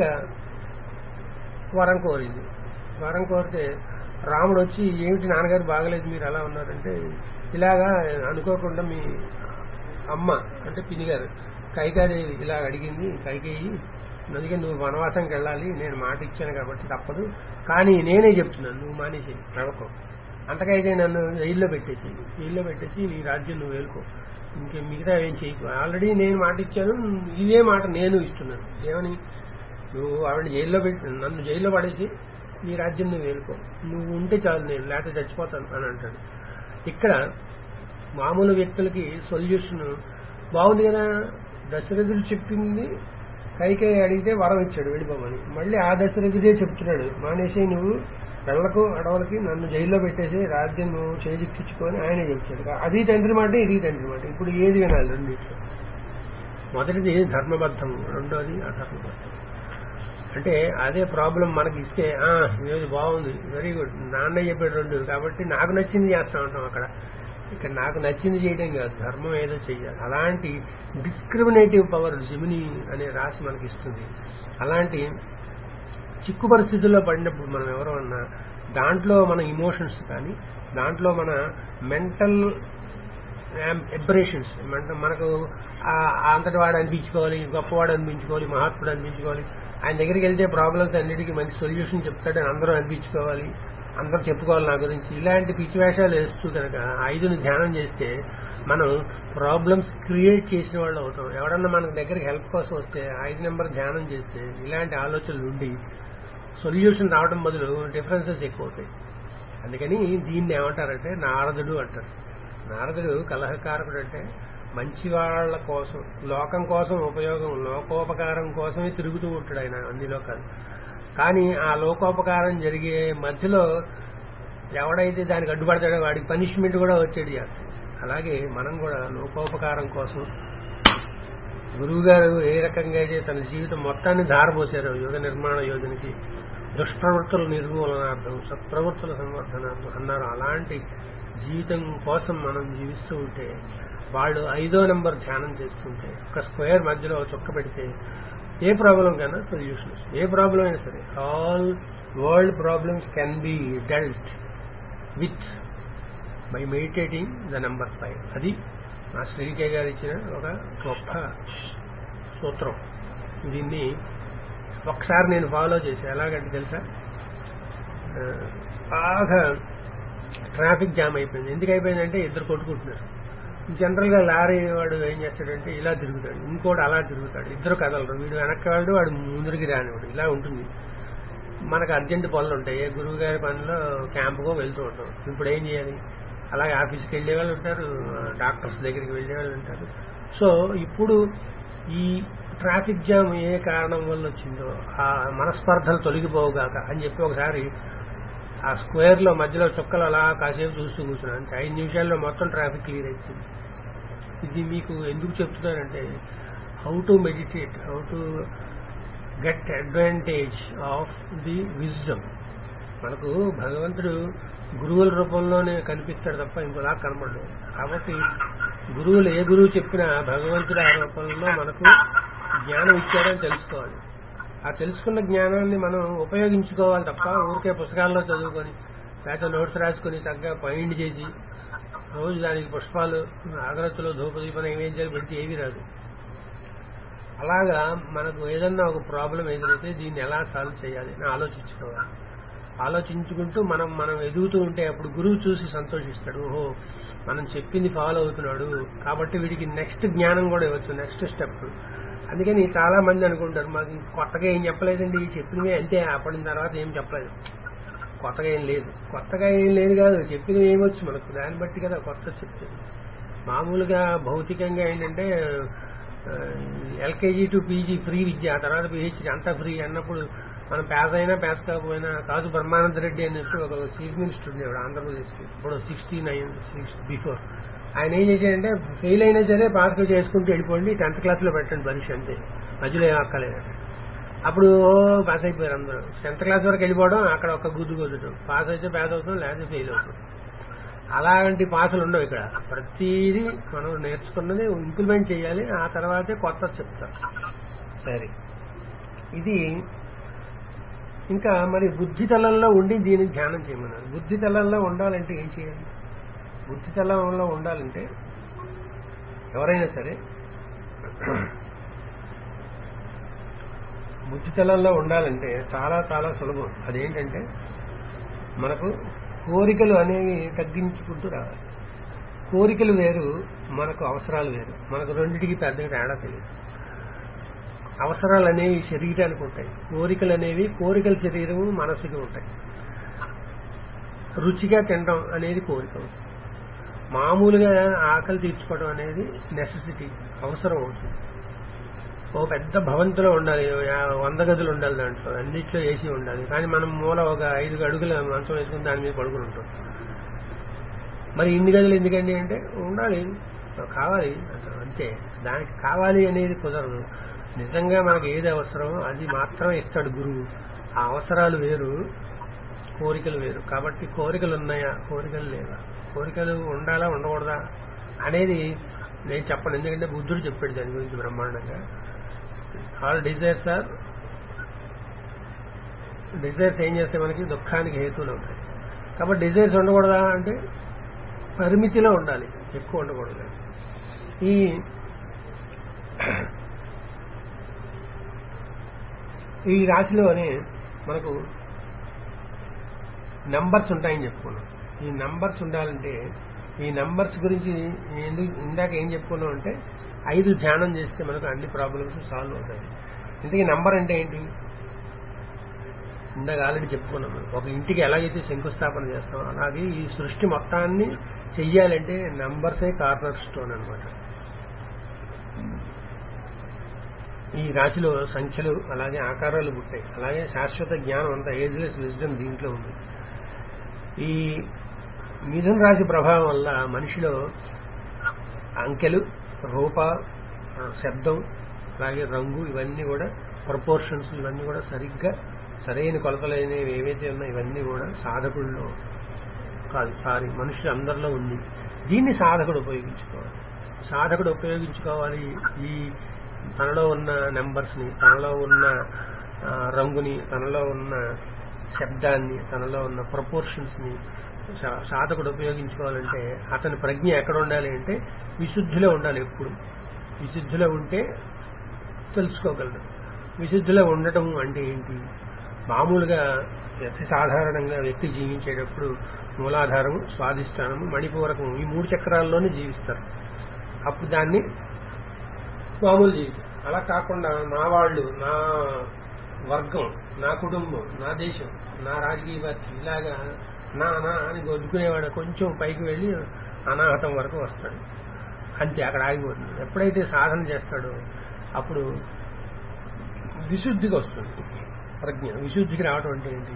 వరం కోరింది వరం కోరితే రాముడు వచ్చి ఏమిటి నాన్నగారు బాగలేదు మీరు అలా ఉన్నారంటే ఇలాగా అనుకోకుండా మీ అమ్మ అంటే పిన్ని గారు కైకాదేవి ఇలా అడిగింది కైకేయి అందుకే నువ్వు వనవాసంకి వెళ్ళాలి నేను మాట ఇచ్చాను కాబట్టి తప్పదు కానీ నేనే చెప్తున్నాను నువ్వు మానేసి నడకో అంతకైతే నన్ను జైల్లో పెట్టేసి జైల్లో పెట్టేసి నీ రాజ్యం నువ్వు వేలుకో ఇంకే మిగతా ఏం చేయకు ఆల్రెడీ నేను మాట ఇచ్చాను ఇదే మాట నేను ఇస్తున్నాను ఏమని నువ్వు ఆవిడ జైల్లో పెట్టి నన్ను జైల్లో పడేసి నీ రాజ్యం నువ్వు వేలుకో నువ్వు ఉంటే చాలు నేను లేకపోతే చచ్చిపోతాను అని అంటాడు ఇక్కడ మామూలు వ్యక్తులకి సొల్యూషన్ బాగుంది కదా దశరథుడు చెప్పింది కైకేయి అడిగితే వరం ఇచ్చాడు వెళ్ళిపోమని మళ్ళీ ఆ దశరథుడే చెప్తున్నాడు మానేసి నువ్వు వెళ్ళకు అడవులకి నన్ను జైల్లో పెట్టేసి రాజ్యం నువ్వు చేజిక్కించుకొని ఆయనే చెప్తాడు అది తండ్రి మాట ఇది తండ్రి మాట ఇప్పుడు ఏది వినాలి రెండింటిలో మొదటిది ధర్మబద్ధం రెండోది అధర్మబద్ధం అంటే అదే ప్రాబ్లం మనకి ఇస్తే ఆ ఇది బాగుంది వెరీ గుడ్ నాన్న చెప్పాడు రెండు కాబట్టి నాకు నచ్చింది చేస్తా ఉంటాం అక్కడ ఇక్కడ నాకు నచ్చింది చేయడం కాదు ధర్మం ఏదో చెయ్యాలి అలాంటి డిస్క్రిమినేటివ్ పవర్ జిమిని అనే రాసి మనకి ఇస్తుంది అలాంటి చిక్కు పరిస్థితుల్లో పడినప్పుడు మనం ఎవరో అన్నా దాంట్లో మన ఇమోషన్స్ కానీ దాంట్లో మన మెంటల్ ఎబ్రేషన్స్ మనకు ఆ- అంతటి వాడు అనిపించుకోవాలి గొప్పవాడు అనిపించుకోవాలి మహాత్ముడు అనిపించుకోవాలి ఆయన దగ్గరికి వెళ్తే ప్రాబ్లమ్స్ అన్నిటికీ మంచి సొల్యూషన్ చెప్తాడని అందరూ అనిపించుకోవాలి అందరూ చెప్పుకోవాలి నా గురించి ఇలాంటి పిచ్చి వేషాలు వేస్తూ కనుక ఐదుని ధ్యానం చేస్తే మనం ప్రాబ్లమ్స్ క్రియేట్ చేసిన వాళ్ళు అవుతాం ఎవడన్నా మనకు దగ్గరికి హెల్ప్ కోసం వస్తే ఐదు నెంబర్ ధ్యానం చేస్తే ఇలాంటి ఆలోచనలు ఉండి సొల్యూషన్ రావడం బదులు డిఫరెన్సెస్ ఎక్కువ అవుతాయి అందుకని దీన్ని ఏమంటారంటే నారదుడు అంటారు నారదుడు కలహకారకుడు అంటే మంచి వాళ్ళ కోసం లోకం కోసం ఉపయోగం లోకోపకారం కోసమే తిరుగుతూ ఉంటాడు ఆయన అన్ని లోకాలు కానీ ఆ లోకోపకారం జరిగే మధ్యలో ఎవడైతే దానికి అడ్డుపడతాడో వాడికి పనిష్మెంట్ కూడా వచ్చేది చేస్తాడు అలాగే మనం కూడా లోకోపకారం కోసం గురువు గారు ఏ రకంగా అయితే తన జీవితం మొత్తాన్ని ధారపోసారో యోగ నిర్మాణ యోజనకి దుష్ప్రవృత్తుల నిర్మూలనార్థం సత్ప్రవృత్తుల సంవర్ధనార్థం అన్నారు అలాంటి జీవితం కోసం మనం జీవిస్తూ ఉంటే వాళ్ళు ఐదో నెంబర్ ధ్యానం చేస్తుంటే ఒక స్క్వేర్ మధ్యలో ఒక చుక్క పెడితే ఏ ప్రాబ్లం కన్నా సొల్యూషన్ ఏ ప్రాబ్లం అయినా సరే all world problems can be dealt with by meditating the number five అది మా శ్రీకే గారు ఇచ్చిన ఒక గొప్ప సూత్రం దీన్ని ఒకసారి నేను ఫాలో చేసి ఎలాగంటే తెలుసా ఆ, బాగా ట్రాఫిక్ జామ్ అయిపోయింది ఎందుకు అయిపోయిందంటే ఇద్దరు కొట్టుకుంటున్నారు జనరల్ గా లారీ వాడు ఏం చేస్తాడంటే ఇలా తిరుగుతాడు ఇంకోటి అలా తిరుగుతాడు ఇద్దరు కదలరు వీడు వెనక్కి వాడు వాడు ముందురికి రానివాడు ఇలా ఉంటుంది మనకు అర్జెంట్ పనులు ఉంటాయి ఏ గురువు గారి పనిలో క్యాంపుకో వెళ్తూ ఉంటాం ఇప్పుడు ఏం చేయాలి అలాగే ఆఫీస్కి వెళ్ళే వాళ్ళు ఉంటారు డాక్టర్స్ దగ్గరికి వెళ్ళే వాళ్ళు ఉంటారు సో ఇప్పుడు ఈ ట్రాఫిక్ జామ్ ఏ కారణం వల్ల వచ్చిందో ఆ మనస్పర్ధలు తొలగిపోవుగాక అని చెప్పి ఒకసారి ఆ స్క్వేర్ లో మధ్యలో చుక్కలు అలా కాసేపు చూస్తూ కూర్చున్నాను అంతే ఐదు నిమిషాల్లో మొత్తం ట్రాఫిక్ క్లియర్ అయిపోయింది ఇది మీకు ఎందుకు చెప్తున్నానంటే how to meditate how to get advantage of the wisdom మనకు భగవంతుడు గురువుల రూపంలోనే కనిపిస్తాడు తప్ప ఇంకోలా కనపడడు కాబట్టి గురువులు ఏ గురువు చెప్పినా భగవంతుడు ఆ రూపంలో మనకు జ్ఞానం ఇచ్చాడని తెలుసుకోవాలి ఆ తెలుసుకున్న జ్ఞానాన్ని మనం ఉపయోగించుకోవాలి తప్ప ఊరికే పుస్తకాల్లో చదువుకొని లేకపోతే నోట్స్ రాసుకొని చక్కగా పైండ్ చేసి రోజు దానికి పుష్పాలు అగరత్తులు ధూపదీప నైవేద్యాలు పెడితే ఏవి రాదు అలాగా మనకు ఏదన్నా ఒక ప్రాబ్లం ఎదురైతే దీన్ని ఎలా సాల్వ్ చేయాలి అని ఆలోచించుకోవాలి ఆలోచించుకుంటూ మనం మనం ఎదుగుతూ ఉంటే అప్పుడు గురువు చూసి సంతోషిస్తాడు ఓహో మనం చెప్పింది ఫాలో అవుతున్నాడు కాబట్టి వీడికి నెక్స్ట్ జ్ఞానం కూడా ఇవ్వచ్చు నెక్స్ట్ స్టెప్ అందుకని చాలా మంది అనుకుంటారు మాకు ఇంక కొత్తగా ఏం చెప్పలేదండి చెప్పినవి అంతే అప్పటిన తర్వాత ఏం చెప్పలేదు కొత్తగా ఏం లేదు కొత్తగా ఏం లేదు కాదు చెప్పినవి ఏమొచ్చు మనకు దాన్ని బట్టి కదా కొత్త చెప్తుంది మామూలుగా భౌతికంగా ఏంటంటే ఎల్కేజీ టు పీజీ ఫ్రీ విద్య ఆ తర్వాత పిహెచ్డి అంతా ఫ్రీ అన్నప్పుడు మనం పాస్ అయినా పాస్ కాకపోయినా కాదు బ్రహ్మానంద రెడ్డి అని చెప్పి ఒక చీఫ్ మినిస్టర్ ఉండేవాడు ఆంధ్రప్రదేశ్కి ఇప్పుడు సిక్స్టీ నైన్ సిక్స్ బిఫోర్ ఆయన ఏం చేశాడంటే ఫెయిల్ అయినా సరే పాస్ చేసుకుంటూ వెళ్ళిపోండి టెన్త్ క్లాస్లో పెట్టండి పరీక్ష అంతే మధ్యలో ఏం అక్కలేదు అప్పుడు పాస్ అయిపోయారు అందరూ టెన్త్ క్లాస్ వరకు వెళ్ళిపోవడం అక్కడ ఒక గుద్దు గుద్దడం పాస్ అయితే పాస్ అవుతాం లేకపోతే ఫెయిల్ అవుతాం అలాంటి పాసులు ఉండవు ఇక్కడ ప్రతిదీ మనం నేర్చుకున్నది ఇంప్లిమెంట్ చేయాలి ఆ తర్వాతే కొత్త చెప్తారు సరే ఇది ఇంకా మరి బుద్ధి తలంలో ఉండి దీన్ని ధ్యానం చేయమన్నారు బుద్ధి తలంలో ఉండాలంటే ఏం చేయాలి బుద్ధి తలంలో ఉండాలంటే ఎవరైనా సరే బుద్ధి తలంలో ఉండాలంటే చాలా చాలా సులభం అదేంటంటే మనకు కోరికలు అనేవి తగ్గించుకుంటూ రావాలి కోరికలు వేరు మనకు అవసరాలు వేరు మనకు రెండింటికి పెద్దగా తేడా తెలియదు అవసరాలు అనేవి శరీరానికి ఉంటాయి కోరికలు అనేవి కోరికల శరీరము మనసుకి ఉంటాయి రుచిగా తినడం అనేది కోరిక మామూలుగా ఆకలి తీర్చుకోవడం అనేది నెసెసిటీ అవసరం అవుతుంది ఓ పెద్ద భవంతిలో ఉండాలి యా- వంద గదులు ఉండాలి దాంట్లో అన్నిట్లో ఏసీ ఉండాలి కానీ మనం మూల ఒక ఐదు అడుగుల మంచం వేసుకుని దాని మీద పడుకుని ఉంటాం మరి ఇన్ని గదులు ఎందుకండి అంటే ఉండాలి కావాలి అంతే దానికి కావాలి అనేది కుదరదు నిజంగా మనకు ఏది అవసరమో అది మాత్రమే ఇస్తాడు గురువు ఆ అవసరాలు వేరు కోరికలు వేరు కాబట్టి కోరికలు ఉన్నాయా కోరికలు లేవా కోరికలు ఉండాలా ఉండకూడదా అనేది నేను చెప్పను ఎందుకంటే బుద్ధుడు చెప్పాడు దాని గురించి బ్రహ్మాండంగా ఆల్ డిజైర్స్ ఆర్ డిజైర్స్ ఏం చేస్తే మనకి దుఃఖానికి హేతువులు ఉంటాయి కాబట్టి డిజైర్స్ ఉండకూడదా అంటే పరిమితిలో ఉండాలి ఎక్కువ ఉండకూడదు ఈ ఈ రాశిలోనే మనకు నంబర్స్ ఉంటాయని చెప్పుకున్నాం ఈ నంబర్స్ ఉండాలంటే ఈ నంబర్స్ గురించి ఎందుకు ఇందాక ఏం చెప్పుకున్నాం అంటే ఐదు ధ్యానం చేస్తే మనకు అన్ని ప్రాబ్లమ్స్ సాల్వ్ అవుతాయి ఇంతకీ నంబర్ అంటే ఏంటి ఇందాక ఆల్రెడీ చెప్పుకున్నాం మనం. ఒక ఇంటికి ఎలాగైతే శంకుస్థాపన చేస్తాం అలాగే ఈ సృష్టి మొత్తాన్ని చెయ్యాలంటే నంబర్సే కార్నర్ స్టోన్ అనమాట ఈ రాశిలో సంఖ్యలు అలాగే ఆకారాలు పుట్టాయి అలాగే శాశ్వత జ్ఞానం అంతా ఏజ్లెస్ విజ్డమ్ దీంట్లో ఉంది ఈ మిథున రాశి ప్రభావం వల్ల మనిషిలో అంకెలు రూప శబ్దం అలాగే రంగు ఇవన్నీ కూడా ప్రపోర్షన్స్ ఇవన్నీ కూడా సరిగ్గా సరైన కొలతలైనవి ఏవైతే ఉన్నాయో ఇవన్నీ కూడా సాధకుల్లో కాదు సారీ మనుషులు అందరిలో ఉంది దీన్ని సాధకుడు ఉపయోగించుకోవాలి సాధకుడు ఉపయోగించుకోవాలి ఈ తనలో ఉన్న నెంబర్స్ ని తనలో ఉన్న ఆ, రంగుని తనలో ఉన్న శబ్దాన్ని తనలో ఉన్న ప్రపోర్షన్స్ ని సా- సాధకుడు ఉపయోగించుకోవాలంటే అతని ప్రజ్ఞ ఎక్కడ ఉండాలి అంటే విశుద్ధిలో ఉండాలి ఎప్పుడు విశుద్ధిలో ఉంటే తెలుసుకోగలడు విశుద్ధిలో ఉండటం అంటే ఏంటి మామూలుగా అతి సాధారణంగా వ్యక్తి జీవించేటప్పుడు మూలాధారము స్వాధిష్టానము మణిపూరకము ఈ మూడు చక్రాల్లోనే జీవిస్తారు అప్పుడు దాన్ని మామూలు జీవితం అలా కాకుండా నా వాళ్ళు నా వర్గం నా కుటుంబం నా దేశం నా రాజకీయ పార్టీ ఇలాగా నా నా అని గొద్దుకునేవాడు కొంచెం పైకి వెళ్ళి అనాహతం వరకు వస్తాడు అంతే అక్కడ ఆగిపోతుంది ఎప్పుడైతే సాధన చేస్తాడో అప్పుడు విశుద్ధికి వస్తుంది ప్రజ్ఞ విశుద్ధికి రావడం అంటే ఏంటి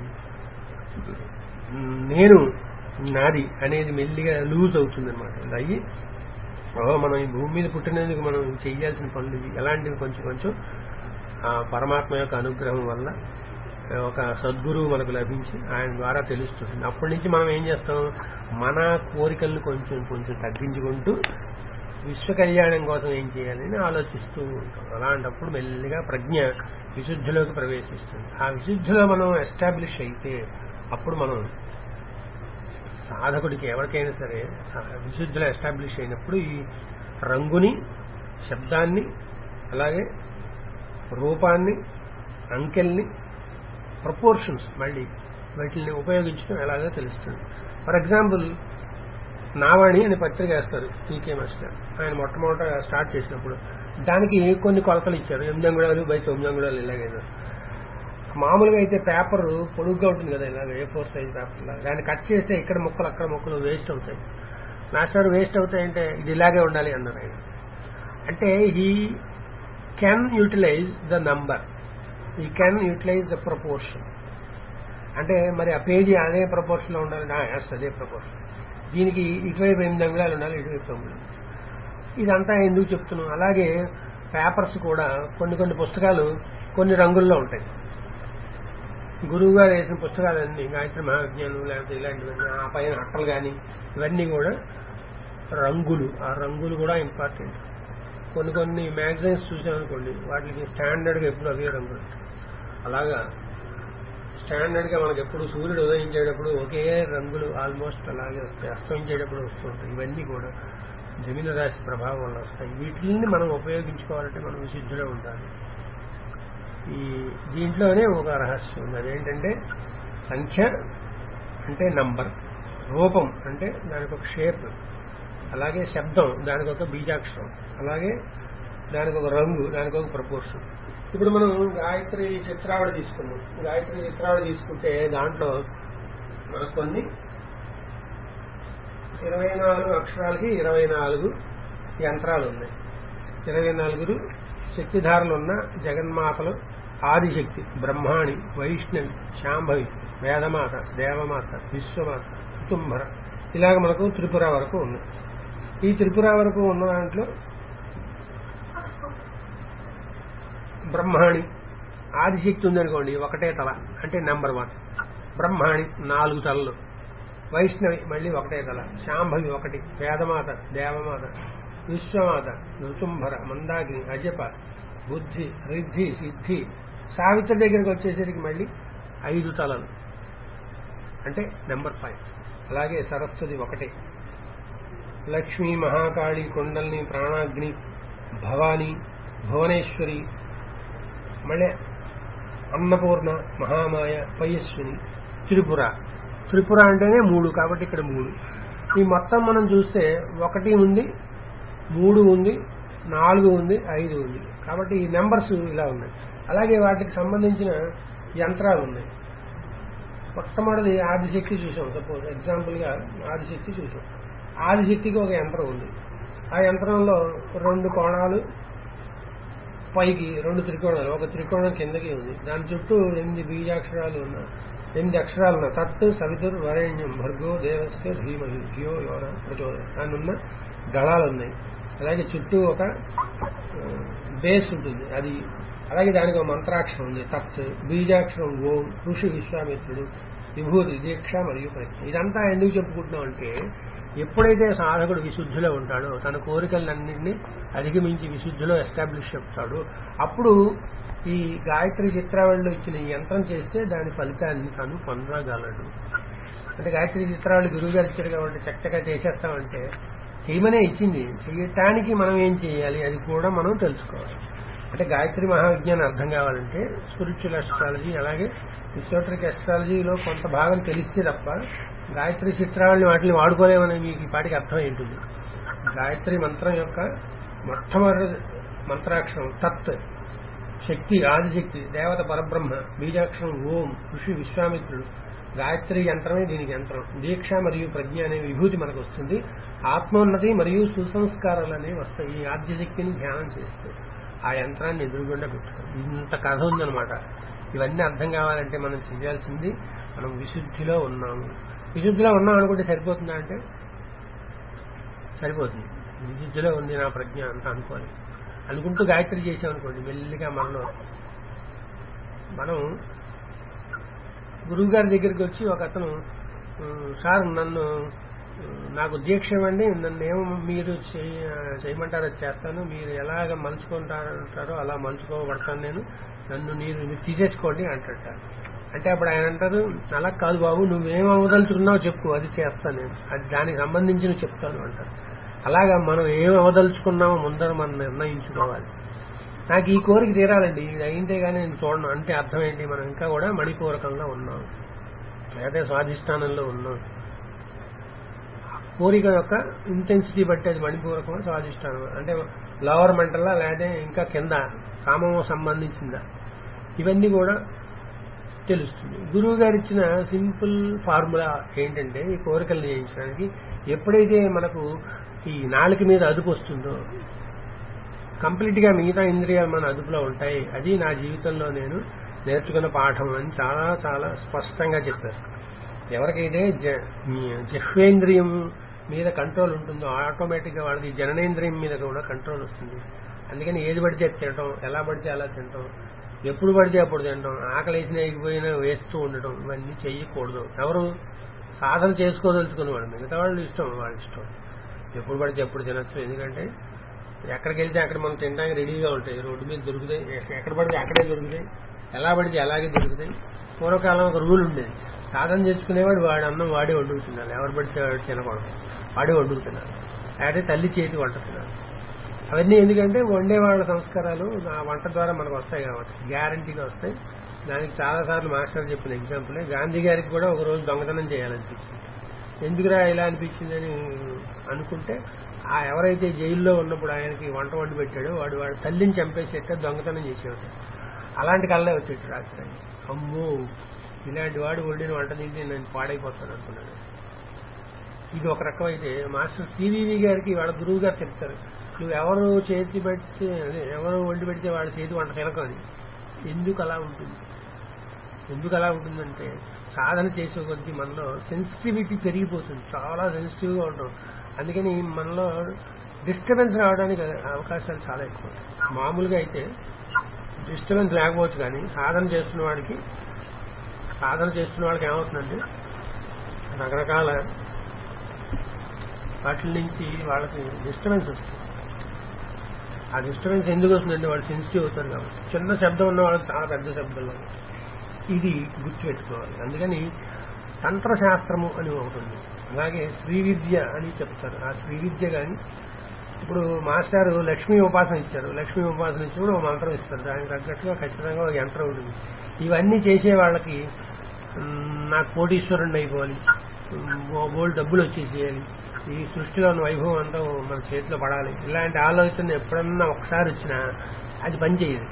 నేను నాది అనేది మెల్లిగా లూజ్ అవుతుంది అనమాట అయ్యి ఓ మనం ఈ భూమి మీద పుట్టినందుకు మనం చేయాల్సిన పనులు ఇవి. ఎలాంటివి కొంచెం కొంచెం ఆ పరమాత్మ యొక్క అనుగ్రహం వల్ల ఒక సద్గురువు మనకు లభించి ఆయన ద్వారా తెలుస్తుంది అప్పటి నుంచి మనం ఏం చేస్తాం మన కోరికలను కొంచెం కొంచెం తగ్గించుకుంటూ విశ్వ కళ్యాణం కోసం ఏం చేయాలని ఆలోచిస్తూ ఉంటాం అలాంటప్పుడు మెల్లిగా ప్రజ్ఞ విశుద్ధిలోకి ప్రవేశిస్తుంది ఆ విశుద్ధిలో మనం ఎస్టాబ్లిష్ అయితే అప్పుడు మనం సాధకుడికి ఎవరికైనా సరే సా- విశుద్ధిలో ఎస్టాబ్లిష్ అయినప్పుడు ఈ రంగుని శబ్దాన్ని అలాగే రూపాన్ని అంకెల్ని ప్రపోర్షన్స్ మళ్ళీ వీటిని ఉపయోగించడం ఎలాగో తెలుస్తుంది ఫర్ ఎగ్జాంపుల్ నావాణి అని పత్రిక వేస్తారు టీకే మాస్టర్ ఆయన మొట్టమొదట స్టార్ట్ చేసినప్పుడు దానికి కొన్ని కొలతలు ఇచ్చారు ఎనిమిది అంగుళాలు బై తొమ్మిది అంగుళాలు ఇలాగేదో మామూలుగా అయితే పేపర్ పొడుగ్గా ఉంటుంది కదా ఇలాగ ఏ ఫోర్ సైజ్ పేపర్ లాగా దాన్ని కట్ చేస్తే ఇక్కడ ముక్కలు అక్కడ ముక్కలు వేస్ట్ అవుతాయి మాస్టర్ వేస్ట్ అవుతాయంటే ఇది ఇలాగే ఉండాలి అన్నారు ఆయన అంటే he can utilise the number he can utilise the proportion అంటే మరి ఆ పేజీ అదే ప్రపోర్షన్ లో ఉండాలి ఎస్ అదే ప్రపోర్షన్ దీనికి ఇటువైపు ఎనిమిది అంగుళాలు ఉండాలి ఇటువైపు తొమ్మిది ఇదంతా ఎందుకు చెప్తున్నాం అలాగే పేపర్స్ కూడా కొన్ని కొన్ని పుస్తకాలు కొన్ని రంగుల్లో ఉంటాయి గురువు గారు వేసిన పుస్తకాలన్నీ గాయత్రి మహావిజ్ఞానం లేకపోతే ఇలాంటివన్నీ ఆ పైన అట్టలు కానీ ఇవన్నీ కూడా రంగులు ఆ రంగులు కూడా ఇంపార్టెంట్ కొన్ని కొన్ని మ్యాగజైన్స్ చూసామనుకోండి వాటికి స్టాండర్డ్ గా ఎప్పుడు అవే రంగులు అలాగా స్టాండర్డ్ గా మనకి ఎప్పుడు సూర్యుడు ఉదయించేటప్పుడు ఒకే రంగులు ఆల్మోస్ట్ అలాగే వస్తాయి అస్తమించేటప్పుడు వస్తుంటాయి ఇవన్నీ కూడా జమిన రాశి ప్రభావం వల్ల వస్తాయి వీటిని మనం ఉపయోగించుకోవాలంటే మనం విశుద్ధిలో ఉండాలి ఈ దీంట్లోనే ఒక రహస్యం ఉంది అదేంటంటే సంఖ్య అంటే నంబర్ రూపం అంటే దానికి ఒక షేప్ అలాగే శబ్దం దానికి ఒక బీజాక్షరం అలాగే దానికి ఒక రంగు దానికి ఒక ప్రపోర్షన్ ఇప్పుడు మనం గాయత్రి చిత్రావళి తీసుకున్నాం గాయత్రి చిత్రావళి తీసుకుంటే దాంట్లో మనకు కొన్ని ఇరవై నాలుగు అక్షరాలకి ఇరవై నాలుగు యంత్రాలు ఉన్నాయి ఇరవై నలుగురు శక్తిధారలు ఉన్న జగన్మాతలు ఆదిశక్తి బ్రహ్మాణి వైష్ణవి శాంభవి వేదమాత దేవమాత విశ్వమాత కుటుంబర ఇలాగ మనకు త్రిపుర వరకు ఉన్నాయి ఈ త్రిపుర వరకు ఉన్న దాంట్లో బ్రహ్మాణి ఆదిశక్తి ఉందనుకోండి ఒకటే తల అంటే నెంబర్ వన్ బ్రహ్మాణి నాలుగు తలలు వైష్ణవి మళ్ళీ ఒకటే తల శాంభవి ఒకటి వేదమాత దేవమాత విశ్వమాత ఋతుంభర మందాగిని అజప బుద్ధి రిద్ధి సిద్ధి సావిత్రి దగ్గరికి వచ్చేసరికి మళ్ళీ ఐదు తలలు అంటే నెంబర్ ఫైవ్ అలాగే సరస్వతి ఒకటే లక్ష్మీ మహాకాళి కొండల్ని ప్రాణాగ్ని భవాని భువనేశ్వరి మళ్ళీ అన్నపూర్ణ మహామాయ పయస్విని త్రిపుర త్రిపుర అంటేనే మూడు కాబట్టి ఇక్కడ మూడు ఈ మొత్తం మనం చూస్తే ఒకటి ఉంది మూడు ఉంది నాలుగు ఉంది ఐదు ఉంది కాబట్టి ఈ నెంబర్స్ ఇలా ఉన్నాయి అలాగే వాటికి సంబంధించిన యంత్రాలు ఉన్నాయి మొట్టమొదటి ఆదిశక్తి చూసాం సపోజ్ ఎగ్జాంపుల్ గా ఆదిశక్తి చూసాం ఆదిశక్తికి ఒక యంత్రం ఉంది ఆ యంత్రంలో రెండు కోణాలు పైకి రెండు త్రికోణాలు ఒక త్రికోణం కిందకి ఉంది దాని చుట్టూ ఎనిమిది బీజాక్షరాలు ఉన్న ఎనిమిది అక్షరాలు ఉన్న తత్ సవితుర్ వరేణ్యం భర్గో దేవస్య ధీమహి ధియో యోన ప్రచోదయ దాని ఉన్న దళాలు ఉన్నాయి అలాగే చుట్టూ ఒక బేస్ ఉంటుంది అది అలాగే దానికి ఒక మంత్రాక్షరం ఉంది తత్ బీజాక్షరం ఓం ఋషి విశ్వామిత్రుడు విభూతి దీక్ష మరియు ప్రజ్ఞ ఇదంతా ఎందుకు చెప్పుకుంటున్నాం అంటే ఎప్పుడైతే సాధకుడు విశుద్ధిలో ఉంటాడో తన కోరికలన్నింటినీ అధిగమించి విశుద్ధిలో ఎస్టాబ్లిష్ చెప్తాడో అప్పుడు ఈ గాయత్రి చిత్రావళిలో ఇచ్చిన ఈ యంత్రం చేస్తే దాని ఫలితాన్ని తను పొందగలడు అంటే గాయత్రి చిత్రావళి గురువు గారు ఇచ్చారు కాబట్టి చక్కగా చేసేస్తామంటే చేయమనే ఇచ్చింది చేయటానికి మనం ఏం చేయాలి అది కూడా మనం తెలుసుకోవాలి అంటే గాయత్రి మహావిజ్ఞానం అర్థం కావాలంటే స్పిరిచువల్ అస్ట్రాలజీ అలాగే హిస్టోట్రిక్ అస్ట్రాలజీలో కొంత భాగం తెలిస్తే తప్ప గాయత్రి చిత్రాలని వాటిని వాడుకోలేమని మీకు ఈ పాటికి అర్థమై ఉంటుంది గాయత్రి మంత్రం యొక్క మొట్టమొదటి మంత్రాక్షరం తత్ శక్తి ఆదిశక్తి దేవత పరబ్రహ్మ బీజాక్షరం ఓం ఋషి విశ్వామిత్రుడు గాయత్రి యంత్రమే దీనికి యంత్రం దీక్ష మరియు ప్రజ్ఞ అనే విభూతి మనకు వస్తుంది ఆత్మోన్నతి మరియు సుసంస్కారాలు అనేవి వస్తాయి ఈ ఆద్యశక్తిని ధ్యానం చేస్తే ఆ యంత్రాన్ని ఎదురుగుండా పెట్టుకోండి ఇంత కథ ఉందన్నమాట ఇవన్నీ అర్థం కావాలంటే మనం చేయాల్సింది మనం విశుద్ధిలో ఉన్నాము విశుద్ధిలో ఉన్నాం అనుకుంటే సరిపోతుందా అంటే సరిపోతుంది విద్యలో ఉంది నా ప్రజ్ఞ అంత అనుకోవాలి అనుకుంటూ గాయత్రి చేసామనుకోండి మెల్లిగా మనలో మనం గురువు గారి దగ్గరికి వచ్చి ఒక అతను "ఉమ్, సార్ నన్ను ఉమ్, నాకు దీక్ష ఇవ్వండి నన్ను ఏమో మీరు చేయ- చేయమంటారో అది చేస్తాను మీరు ఎలాగ మలుచుకుంటారంటారో అలా మలుచుకోబడతాను నేను నన్ను మీరు మీరు తీసేసుకోండి అంటాట అంటే అప్పుడు ఆయన అంటారు అలా కాదు బాబు నువ్వేం అవదలుచుకున్నావు చెప్పు అది చేస్తాను నేను అది దానికి సంబంధించి నువ్వు చెప్తాను అంటారు అలాగా మనం ఏం అవదలుచుకున్నామో ముందర మనం నిర్ణయించుకోవాలి నాకు ఈ కోరిక తీరాలండి ఇది అయింటే కానీ నేను చూడను అంటే అర్థం ఏంటి మనం ఇంకా కూడా మణిపూరకంలో ఉన్నాం లేదా స్వాధిష్టానంలో ఉన్నాం కోరిక యొక్క ఇంటెన్సిటీ బట్టి అది మణిపూరకం స్వాధిష్టానం అంటే లోవర్ మెంటల్లా లేదా ఇంకా కింద కామము సంబంధించిందా ఇవన్నీ కూడా తెలుస్తుంది గురువు గారు ఇచ్చిన సింపుల్ ఫార్ములా ఏంటంటే ఈ కోరికలు జయించడానికి ఎప్పుడైతే మనకు ఈ నాలుక మీద అదుపు వస్తుందో కంప్లీట్ గా మిగతా ఇంద్రియాలు మన అదుపులో ఉంటాయి అది నా జీవితంలో నేను నేర్చుకున్న పాఠం అని చాలా చాలా స్పష్టంగా చెప్పారు ఎవరికైతే జ- ఈ జిహ్వేంద్రియం మీద కంట్రోల్ ఉంటుందో ఆటోమేటిక్ గా వాళ్ళకి జననేంద్రియం మీద కూడా కంట్రోల్ వస్తుంది అందుకని ఏది పడితే అది తినటం ఎలా పడితే అలా తినటం ఎప్పుడు పడితే అప్పుడు తినటం ఆకలి వేసిన ఎగిపోయినా వేస్తూ ఉండటం ఇవన్నీ చెయ్యకూడదు ఎవరు సాధన చేసుకోదలుచుకున్న వాళ్ళు మిగతా వాళ్ళు ఇష్టం వాళ్ళ ఇష్టం ఎప్పుడు పడితే ఎప్పుడు తినచ్చు ఎందుకంటే ఎక్కడికి వెళ్తే అక్కడ మనం తినడానికి రెడీగా ఉంటాయి రోడ్డు మీద దొరుకుతాయి ఎక్క- ఎక్కడ పడితే అక్కడే దొరుకుతాయి ఎలా పడితే అలాగే దొరుకుతాయి పూర్వకాలం ఒక రూల్ ఉండేది సాధన చేసుకునేవాడు వాడి అన్నం వాడే వండుకుతున్నాడు ఎవరు పడితే వాడు తినకూడదు వాడే వండుకుతున్నాడు అయితే తల్లి చేతి వంట తినాలి అవన్నీ ఎందుకంటే వండే వాళ్ళ సంస్కారాలు ఆ వంట ద్వారా మనకు వస్తాయి కాబట్టి గ్యారంటీగా వస్తాయి దానికి చాలా సార్లు మాస్టర్ చెప్పిన ఎగ్జాంపులే గాంధీ గారికి కూడా ఒక రోజు దొంగతనం చేయాలనిపించింది ఎందుకురా ఇలా అనిపించిందని అనుకుంటే ఆ ఎవరైతే జైల్లో ఉన్నప్పుడు ఆయనకి వంట వండి పెట్టాడో వాడు వాడు తల్లిని చంపేసేట దొంగతనం చేసేవాడు అలాంటి కళ్ళే వచ్చేట్టు రాత్రి ఆయన. అమ్మో ఇలాంటి వాడు వండిన వంట తింటే నేను పాడైపోతాను అనుకున్నాడు ఇది ఒక రకం అయితే మాస్టర్ సివివి గారికి వాళ్ళ గురువు గారు చెప్తారు నువ్వు ఎవరు చేతి పెడితే అదే, ఎవరు వండి పెడితే వాళ్ళ చేతి వంట తినకని ఎందుకు అలా ఉంటుంది ఎందుకు అలా ఉంటుందంటే సాధన చేసే కొద్దీ మనలో సెన్సిటివిటీ పెరిగిపోతుంది చాలా సెన్సిటివ్ గా ఉంటాం అందుకని మనలో డిస్టర్బెన్స్ రావడానికి అవకాశాలు చాలా ఎక్కువ మామూలుగా అయితే డిస్టర్బెన్స్ లేకపోవచ్చు కానీ సాధన చేస్తున్న వాడికి సాధన చేస్తున్న వాళ్ళకి ఏమవుతుందంటే రకరకాల వాటి నుంచి వాళ్ళకి డిస్టర్బెన్స్ వస్తుంది ఆ డిస్టర్బెన్స్ ఎందుకు వస్తుందంటే వాళ్ళు సెన్సిటివ్ అవుతారు కాబట్టి చిన్న శబ్దం ఉన్న వాళ్ళకి చాలా పెద్ద శబ్దంలో ఇది గుర్తుపెట్టుకోవాలి అందుకని తంత్రశాస్త్రము అని ఒకటి ఉంది అలాగే శ్రీ విద్య అని చెప్తారు ఆ శ్రీ విద్య కానీ ఇప్పుడు మాస్టర్ లక్ష్మీ ఉపాసన ఇచ్చారు లక్ష్మీ ఉపాసన ఇచ్చినప్పుడు ఒక మంత్రం ఇస్తారు దానికి తగ్గట్టుగా ఖచ్చితంగా ఒక యంత్రం ఉంటుంది ఇవన్నీ చేసే వాళ్ళకి మ్, నాకు కోటీశ్వరుణ్ణి అయిపోవాలి బోల్డ్ డబ్బులు వచ్చేసేయాలి ఈ సృష్టిలో ఉన్న వైభవం అంతా మన చేతిలో పడాలి ఇలాంటి ఆలోచన ఎప్పుడన్నా ఒకసారి వచ్చినా అది పనిచేయదు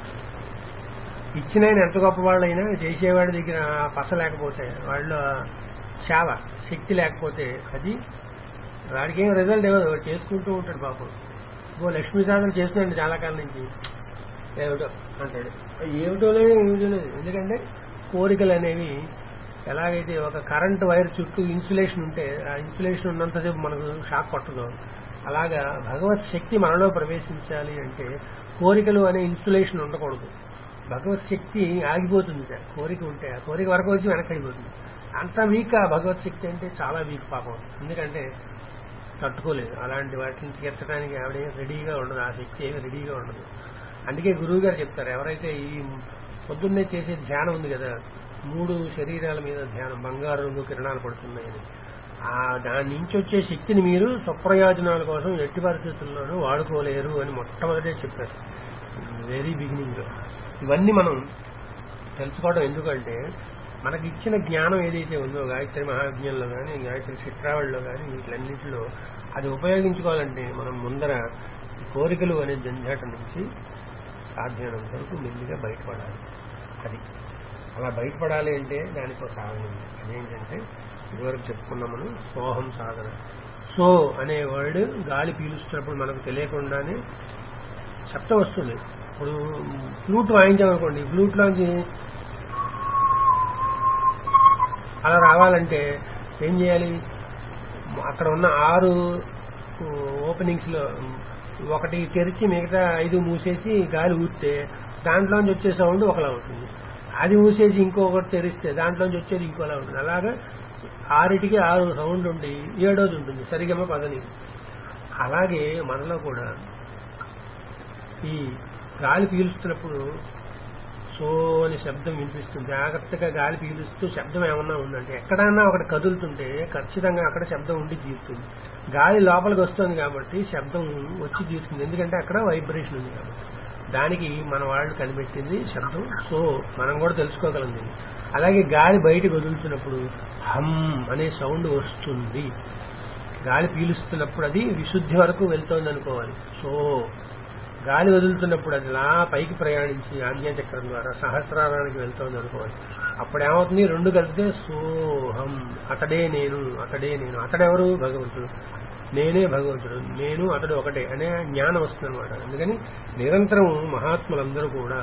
ఇచ్చిన ఆయన ఎంత గొప్పవాళ్ళైనా చేసేవాడి దగ్గర ఆ పస లేకపోతే వాళ్ళు శావ శక్తి లేకపోతే అది వాడికి ఏం రిజల్ట్ ఇవ్వదు వాడు చేసుకుంటూ ఉంటాడు పాపం ఓ లక్ష్మీ సాధన చేస్తున్నాడు చాలా కాలం నుంచి ఏమిటో అంటాడు ఏమిటో లేదు ఏమిటో లేదు ఎందుకంటే కోరికలు అనేవి ఎలాగైతే ఒక కరెంట్ వైర్ చుట్టూ ఇన్సులేషన్ ఉంటే ఆ ఇన్సులేషన్ ఉన్నంతసేపు మనకు షాక్ కొట్టదు అలాగా భగవత్ శక్తి మనలో ప్రవేశించాలి అంటే కోరికలు అనే ఇన్సులేషన్ ఉండకూడదు భగవత్ శక్తి ఆగిపోతుంది సార్ కోరిక ఉంటే ఆ కోరిక వరకు వచ్చి వెనక్కి అయిపోతుంది అంత వీక్ ఆ భగవత్ శక్తి అంటే చాలా వీక్ పాపం ఎందుకంటే తట్టుకోలేదు అలాంటి వాటిని తీర్చడానికి ఆవిడ ఏం రెడీగా ఉండదు ఆ శక్తి ఏమి రెడీగా ఉండదు అందుకే గురువు గారు చెప్తారు ఎవరైతే ఈ పొద్దున్నే చేసే ధ్యానం ఉంది కదా మూడు శరీరాల మీద ధ్యానం బంగారు రంగు కిరణాలు పడుతున్నాయని ఆ దాని నుంచి వచ్చే శక్తిని మీరు స్వప్రయోజనాల కోసం ఎట్టి పరిస్థితుల్లోనూ వాడుకోలేరు అని మొట్టమొదటే చెప్పారు వెరీ బిగినింగ్ లో ఇవన్నీ మనం తెలుసుకోవడం ఎందుకంటే మనకి ఇచ్చిన జ్ఞానం ఏదైతే ఉందో గాయత్రి మహాజ్ఞంలో కానీ గాయత్రి చిత్రావళిలో కానీ వీటిలన్నింటిలో అది ఉపయోగించుకోవాలంటే మనం ముందర ఈ కోరికలు అనే జంజాట నుంచి సాధ్యమైనంత వరకు మెల్లిగా బయటపడాలి అది అలా బయటపడాలి అంటే దానికి ఒక సాధన ఉంది అదేంటంటే ఇదివరకు చెప్పుకున్నాం మనం సోహం సాధన సో అనే వర్డ్ గాలి పీలుస్తున్నప్పుడు మనకు తెలియకుండానే శబ్దం వస్తుంది ఇప్పుడు ఫ్లూట్ వాయించామనుకోండి ఫ్లూట్ లోంచి అలా రావాలంటే ఏం చేయాలి అక్కడ ఉన్న ఆరు ఓపెనింగ్స్ లో ఒకటి తెరిచి మిగతా ఐదు మూసేసి గాలి ఊరితే దాంట్లోంచి వచ్చే సౌండ్ ఒకలా ఉంటుంది అది మూసేసి ఇంకొకటి తెరిస్తే దాంట్లోంచి వచ్చేది ఇంకోలా ఉంటుంది అలాగా ఆరిటికి ఆరు సౌండ్ ఉండి ఏడోది ఉంటుంది సరిగమ పదని అలాగే మనలో కూడా ఈ గాలి పీలుస్తున్నప్పుడు సో అని శబ్దం వినిపిస్తుంది జాగ్రత్తగా గాలి పీలుస్తూ శబ్దం ఏమన్నా ఉందంటే ఎక్కడన్నా ఒకటి కదులుతుంటే ఖచ్చితంగా అక్కడ శబ్దం ఉండి తీరుతుంది గాలి లోపలికి వస్తుంది కాబట్టి శబ్దం వచ్చి తీరుతుంది ఎందుకంటే అక్కడ వైబ్రేషన్ ఉంది కాబట్టి దానికి మన వాళ్ళు కనిపెట్టింది శబ్దం సో మనం కూడా తెలుసుకోగలం దీన్ని అలాగే గాలి బయటకు వదులుతున్నప్పుడు హమ్ అనే సౌండ్ వస్తుంది గాలి పీలుస్తున్నప్పుడు అది విశుద్ధి వరకు వెళ్తోంది అనుకోవాలి సో గాలి వదులుతున్నప్పుడు అది ఇలా పైకి ప్రయాణించి ఆజ్ఞాచక్రం ద్వారా సహస్రారానికి వెళ్తోంది అనుకోవాలి అప్పుడు ఏమవుతుంది రెండు కలిపితే సోహం అతడే నేను అతడే నేను అతడెవరు భగవంతుడు నేనే భగవంతుడు నేను అతడు ఒకటే అనే జ్ఞానం వస్తుంది అనమాట అందుకని నిరంతరం మహాత్ములందరూ కూడా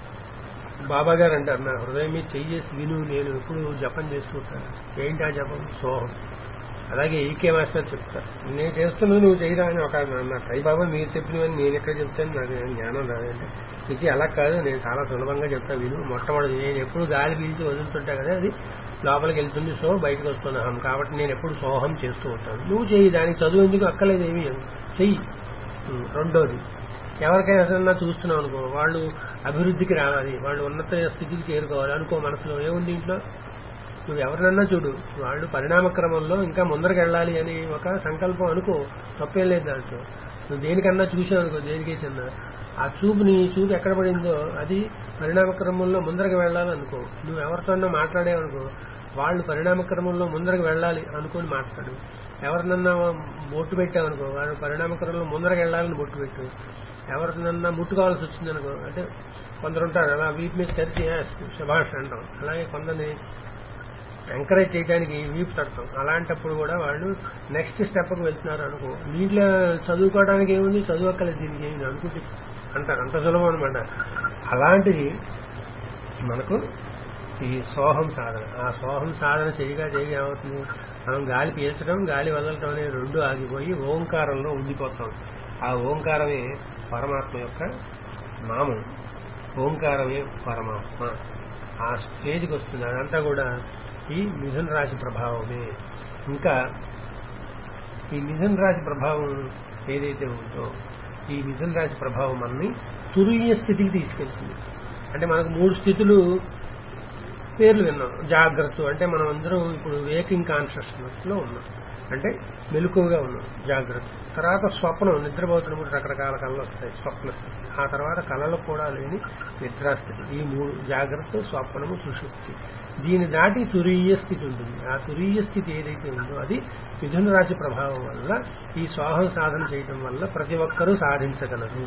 బాబా గారు అంటారు నా హృదయం మీద చెయ్యేసి విను నేను ఎప్పుడు జపం చేస్తుంటాను ఏంటి ఆ జపం సోహం అలాగే ఈకే మాస్టర్ చెప్తారు నేను చేస్తున్నాను నువ్వు చేయరా అని ఒక అన్నారు అయ్యి బాబా మీరు చెప్పినవని నేను ఎక్కడ చెప్తాను నాకు ఏం జ్ఞానం రాదండి ఇది అలా కాదు నేను చాలా సులభంగా చెప్తాను విను మొట్టమొదటి నేను ఎప్పుడు గాలి పీల్చి వదులుతుంటా కదా అది లోపలికి వెళ్తుంది సో బయటకు వస్తుంది అహం కాబట్టి నేను ఎప్పుడు సోహం చేస్తూ ఉంటాను నువ్వు చెయ్యి దానికి చదువు ఎందుకు అక్కలేదు ఏమి చెయ్యి ఉం, రెండోది ఎవరికైనా అసలు చూస్తున్నావు అనుకో వాళ్ళు అభివృద్ధికి రావాలి వాళ్ళు ఉన్నత స్థితికి చేరుకోవాలి అనుకో మనసులో ఏముంది ఇంట్లో నువ్వు ఎవరినన్నా చూడు వాళ్ళు పరిణామ క్రమంలో ఇంకా ముందరకు వెళ్ళాలి అని ఒక సంకల్పం అనుకో తప్పేం లేదు దాంట్లో నువ్వు దేనికన్నా చూసావు అనుకో దేనికే చిన్న ఆ చూపు నీ చూపు ఎక్కడ పడిందో అది పరిణామ క్రమంలో ముందరకు వెళ్ళాలి అనుకో నువ్వు ఎవరితోనన్నా మాట్లాడేవనుకో వాళ్ళు పరిణామ క్రమంలో ముందరకు వెళ్ళాలి అనుకొని మాట్లాడు ఎవరినన్నా బొట్టు పెట్టావనుకో వాళ్ళు పరిణామ క్రమంలో ముందరకు వెళ్ళాలని బొట్టు పెట్టు ఎవరినన్నా ముట్టుకోవాల్సి వచ్చిందనుకో అంటే కొందరు ఉంటారు అలా వీపు మీద తెరిచి శభాష్ అంటాం అలాగే కొందరిని ఎంకరేజ్ చేయడానికి వీపు తడతాం అలాంటప్పుడు కూడా వాళ్ళు నెక్స్ట్ స్టెప్కి వెళ్తున్నారు అనుకో నీటిలో చదువుకోవడానికి ఏముంది చదువుక్కలేదు దీనికి ఏమి అనుకుంటే అంటారు అంత సులభం అనమాట అలాంటిది మనకు ఈ సోహం సాధన ఆ సోహం సాధన చేయగా చేయగా ఏమవుతుంది మనం గాలి పీల్చడం గాలి వదలటం అనే రెండు ఆగిపోయి ఓంకారంలో ఉండిపోతాం ఆ ఓంకారమే పరమాత్మ యొక్క నామం ఓంకారమే పరమాత్మ ఆ స్టేజ్కి వస్తుంది అదంతా కూడా ఈ మిథున రాశి ప్రభావమే ఇంకా ఈ మిథున రాశి ప్రభావం ఏదైతే ఉందో ఈ మిథున రాశి ప్రభావం మనని తురీయ స్థితికి తీసుకెళ్తుంది అంటే మనకు మూడు స్థితులు పేర్లు విన్నాం జాగ్రత్త అంటే మనం అందరం ఇప్పుడు వేకింగ్ కాన్షియస్నెస్ లో ఉన్నాం అంటే మెలకువగా ఉన్నాం జాగ్రత్త తర్వాత స్వప్నం నిద్రపోతున్నప్పుడు రకరకాల కళలు వస్తాయి స్వప్న స్థితి ఆ తర్వాత కళలు కూడా లేని నిద్రాస్థితి ఈ మూడు జాగ్రత్త స్వప్నము సుషుప్తి దీన్ని దాటి తురీయ స్థితి ఉంటుంది ఆ తురీయ స్థితి ఏదైతే ఉందో అది మిథున రాశి ప్రభావం వల్ల ఈ స్వాహం సాధన చేయడం వల్ల ప్రతి ఒక్కరూ సాధించగలరు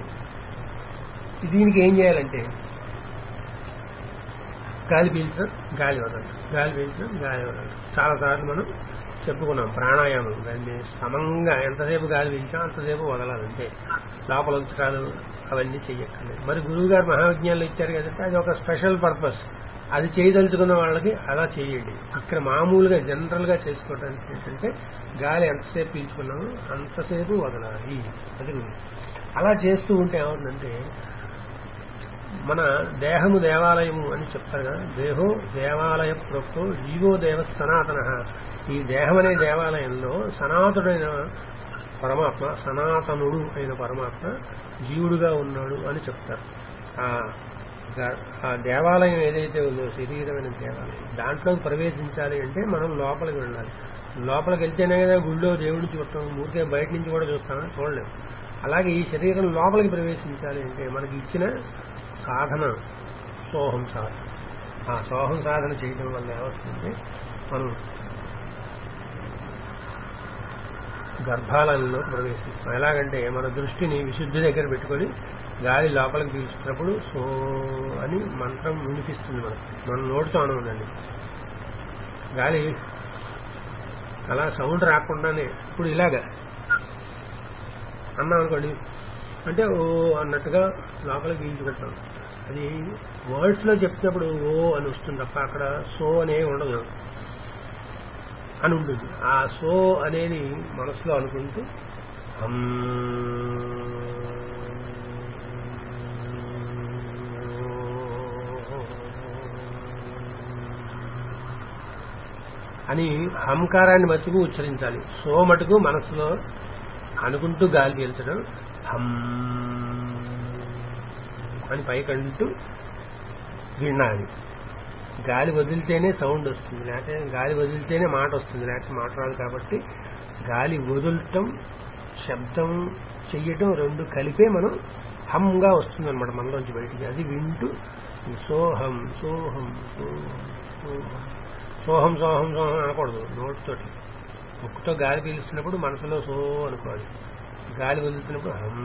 దీనికి ఏం చేయాలంటే గాలి పీల్చడం గాలి వదలడం గాలి పీల్చడం గాలి వదలడం చాలా సార్లు మనం చెప్పుకున్నాం ప్రాణాయామం దాన్ని సమంగా ఎంతసేపు గాలి పీల్చాం అంతసేపు వదలాలంటే లోపల ఉంచడాలు అవన్నీ చెయ్యక్కర్లేదు మరి గురువు గారు మహావిజ్ఞానులు ఇచ్చారు కదంటే అది ఒక స్పెషల్ పర్పస్ అది చేయదలుచుకున్న వాళ్ళకి అలా చేయండి ఇక్కడ మామూలుగా జనరల్ గా చేసుకోవడానికి ఏంటంటే గాలి ఎంతసేపు పీల్చుకున్నామో అంతసేపు వదలాలి అది రూల్. అలా చేస్తూ ఉంటే ఏమవుతుందంటే మన దేహము దేవాలయము అని చెప్తారు కదా దేహో దేవాలయ ప్రోక్తో జీవో దేవ సనాతన ఈ దేహం అనే దేవాలయంలో సనాతుడైన పరమాత్మ సనాతనుడు అయిన పరమాత్మ జీవుడుగా ఉన్నాడు అని చెప్తారు ఆ ద- ఆ దేవాలయం ఏదైతే ఉందో శరీరమైన దేవాలయం దాంట్లోకి ప్రవేశించాలి అంటే మనం లోపలికి వెళ్ళాలి లోపలికి వెళ్తేనే కదా గుళ్ళో దేవుడిని చూడటం ఊరికే బయట నుంచి కూడా చూస్తామని చూడలేము అలాగే ఈ శరీరం లోపలికి ప్రవేశించాలి అంటే మనకి ఇచ్చిన సాధన సోహం సాధన ఆ సోహం సాధన చేయడం వల్ల ఏమవుతుందంటే మనం గర్భాలయంలో ప్రవేశిస్తాం ఎలాగంటే మన దృష్టిని విశుద్ధి దగ్గర పెట్టుకొని గాలి లోపలికి పీల్చుకున్నప్పుడు సో అని మంత్రం వినిపిస్తుంది మనకు మన నోటితో అనుందండి గాలి అలా సౌండ్ రాకుండానే ఇప్పుడు ఇలాగా అన్నాం అనుకోండి అంటే ఓ అన్నట్టుగా లోపలికి పీల్చుకుంటాం అది వర్డ్స్ లో చెప్తున్నప్పుడు ఓ అని వస్తుంది తప్ప అక్కడ సో అనే ఉండదు అని ఉంటుంది ఆ సో అనేది మనసులో అనుకుంటూ హం అని హంకారాన్ని మట్టుకు ఉచ్చరించాలి సో మటుకు మనసులో అనుకుంటూ గాలి పీల్చడం హం అని పైకంటూ వినాలి గాలి వదిలితేనే సౌండ్ వస్తుంది లేకపోతే గాలి వదిలితేనే మాట వస్తుంది లేకపోతే మాట రాదు కాబట్టి గాలి వదులటం శబ్దం చెయ్యటం రెండు కలిపే మనం హంగా వస్తుంది అనమాట మనలోంచి బయటికి అది వింటూ సోహం సోహం సోహం సోహం సోహం సోహం సోహం అనకూడదు నోటితోటి ముక్కుతో గాలి పీలుస్తున్నప్పుడు మనసులో సో అనుకోవాలి గాలి వదులుతున్నప్పుడు హం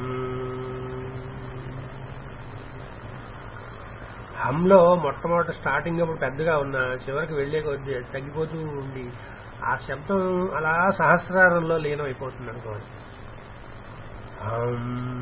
హంలో మొట్టమొదటి స్టార్టింగ్ అప్పుడు పెద్దగా ఉన్న చివరికి వెళ్లే కొద్ది తగ్గిపోతూ ఉండి ఆ శబ్దం అలా సహస్రారంలో లీనం అయిపోతుంది అనుకోవాలి హం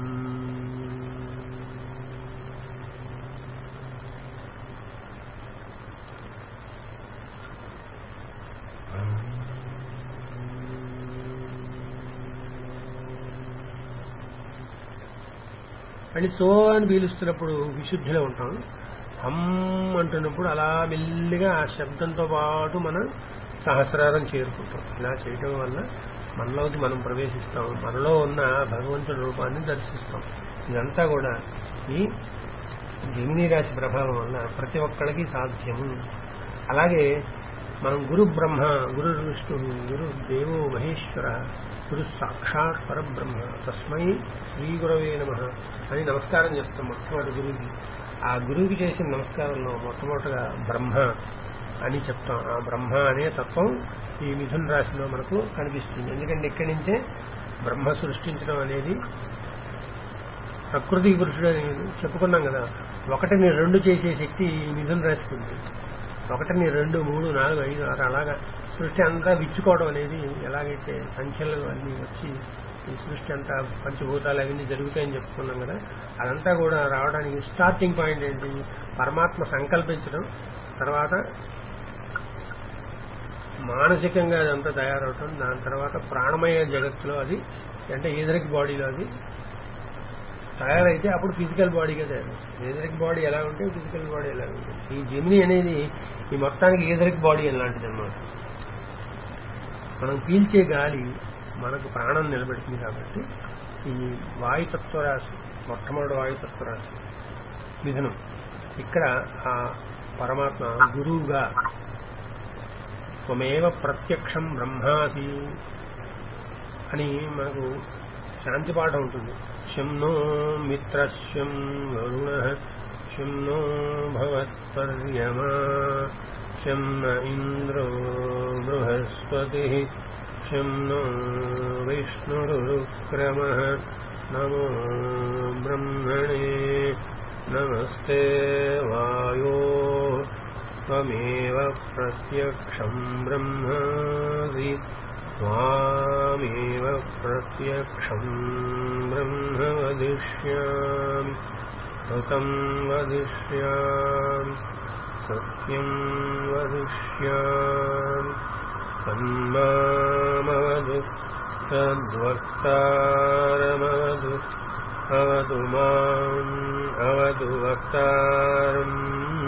అని సో అని పీలుస్తున్నప్పుడు విశుద్ధిలో ఉంటాం హమ్ అంటున్నప్పుడు అలా మెల్లిగా ఆ శబ్దంతో పాటు మనం సహస్రారం చేరుకుంటాం ఇలా చేయటం వల్ల మనలోకి మనం ప్రవేశిస్తాం మనలో ఉన్న భగవంతుడి రూపాన్ని దర్శిస్తాం ఇదంతా కూడా ఈ జమినీ రాశి ప్రభావం వల్ల ప్రతి ఒక్కళ్ళకి సాధ్యము అలాగే మనం గురు బ్రహ్మ గురు విష్ణు గురు దేవో మహేశ్వర గురు సాక్షాత్ పరబ్రహ్మ తస్మై శ్రీ గురవే నమ అని నమస్కారం చేస్తాం మొట్టమొదటి గురువుకి ఆ గురువుకి చేసిన నమస్కారంలో మొట్టమొదటిగా బ్రహ్మ అని చెప్తాం ఆ బ్రహ్మ అనే తత్వం ఈ మిథున రాశిలో మనకు కనిపిస్తుంది ఎందుకంటే ఇక్కడి నుంచే బ్రహ్మ సృష్టించడం అనేది ప్రకృతి పురుషుడు అని చెప్పుకున్నాం కదా ఒకటిని రెండు చేసే శక్తి ఈ మిథున రాశికి ఉంది ఒకటిని రెండు మూడు నాలుగు ఐదు ఆరు అలాగా సృష్టి అంతా విచ్చుకోవడం అనేది ఎలాగైతే సంఖ్యలు అన్నీ వచ్చి ఈ సృష్టి అంతా పంచభూతాలు అవన్నీ జరుగుతాయని చెప్పుకున్నాం కదా అదంతా కూడా రావడానికి స్టార్టింగ్ పాయింట్ ఏంటి పరమాత్మ సంకల్పించడం తర్వాత మానసికంగా అదంతా తయారవటం దాని తర్వాత ప్రాణమయ జగత్తులో అది అంటే ఈదరిక్ బాడీలో అది తయారైతే అప్పుడు ఫిజికల్ బాడీగా తయారవుతుంది ఈదరిక్ బాడీ ఎలా ఉంటే ఫిజికల్ బాడీ ఎలా ఉంటుంది ఈ జమిని అనేది ఈ మొత్తానికి ఈదరిక్ బాడీ లాంటిది అనమాట మనం పీల్చే గాలి మనకు ప్రాణం నిలబెడుతుంది కాబట్టి ఈ వాయుతత్వ రాశి మొట్టమొదటి వాయుతత్వ రాశి మిథునం ఇక్కడ ఆ పరమాత్మ గురువుగా త్వమేవ ప్రత్యక్షం బ్రహ్మాసి అని మనకు శాంతి పాఠం ఉంటుంది శం నో మిత్రశం వరుణ శం నో భవత్పర్యమా శం న ఇంద్రో బృహస్పతి శం నో విష్ణురుక్రమ నమో బ్రహ్మణే నమస్తే వాయో त्वमेव प्रत्यक्षम् ब्रह्मासि त्वामेव प्रत्यक्षम् ब्रह्म वदिष्यामि ऋतम् वदिष्यामि सत्यम् वदिष्यामि तन्मामवदु तद्वक्तारमवदु अवतु माम् अवतु वक्तारम्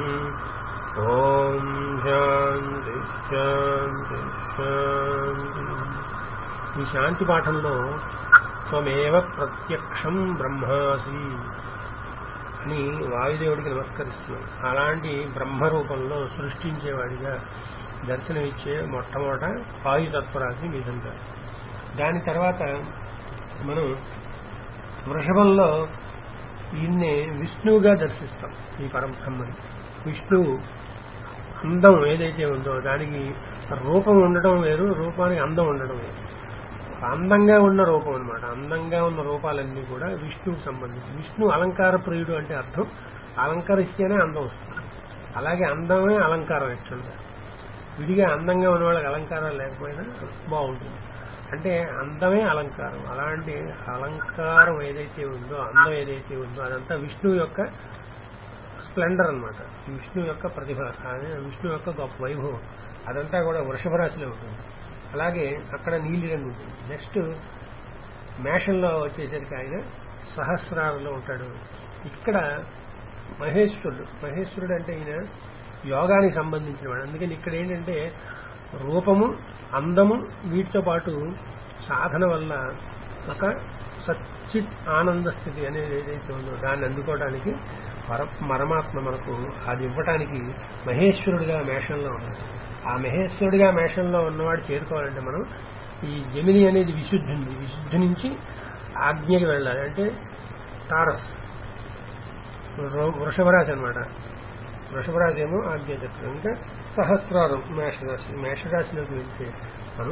ఓం శాంతి శాంతి శాంతి ఈ శాంతి పాఠంలో త్వమేవ ప్రత్యక్షం బ్రహ్మాసి అని వాయుదేవుడికి నమస్కరిస్తున్నాం అలాంటి బ్రహ్మ రూపంలో సృష్టించేవాడిగా దర్శనమిచ్చే మొట్టమొదట వాయుతత్వరాశి మీదంతా దాని తర్వాత మనం వృషభంలో ఈయన్నే విష్ణువుగా దర్శిస్తాం ఈ పరబ్రహ్మని విష్ణువు అందం ఏదైతే ఉందో దానికి రూపం ఉండటం వేరు రూపానికి అందం ఉండడం వేరు అందంగా ఉన్న రూపం అనమాట అందంగా ఉన్న రూపాలన్నీ కూడా విష్ణువుకి సంబంధించి విష్ణు అలంకార ప్రియుడు అంటే అర్థం అలంకరిస్తేనే అందం వస్తుంది అలాగే అందమే అలంకారం యాక్చువల్గా విడిగా అందంగా ఉన్న వాళ్ళకి అలంకారం లేకపోయినా బాగుంటుంది అంటే అందమే అలంకారం అలాంటి అలంకారం ఏదైతే ఉందో అందం ఏదైతే ఉందో అదంతా విష్ణువు యొక్క స్ప్లెండర్ అనమాట విష్ణు యొక్క ప్రతిభ అదే విష్ణు యొక్క గొప్ప వైభవం అదంతా కూడా వృషభ రాశిలో ఉంటుంది అలాగే అక్కడ నీలి రంగు ఉంటుంది నెక్స్ట్ మేషంలో వచ్చేసరికి ఆయన సహస్రాలలో ఉంటాడు ఇక్కడ మహేశ్వరుడు మహేశ్వరుడు అంటే ఈయన యోగానికి సంబంధించిన వాడు అందుకని ఇక్కడ ఏంటంటే రూపము అందము వీటితో పాటు సాధన వల్ల ఒక సచ్చిత్ ఆనంద స్థితి అనేది ఏదైతే ఉందో దాన్ని అందుకోవడానికి పర పరమాత్మ మనకు అది ఇవ్వటానికి మహేశ్వరుడిగా మేషంలో ఉన్నాడు ఆ మహేశ్వరుడిగా మేషంలో ఉన్నవాడు చేరుకోవాలంటే మనం ఈ జమిని అనేది విశుద్ధి ఉంది విశుద్ధి నుంచి ఆజ్ఞకి వెళ్ళాలి అంటే తారస్ వృ- వృషభరాశి అనమాట వృషభరాశి ఏమో ఆజ్ఞ చక్రం ఇంకా సహస్రారం మేషరాశి మేషరాశిలోకి వెళ్తే మనం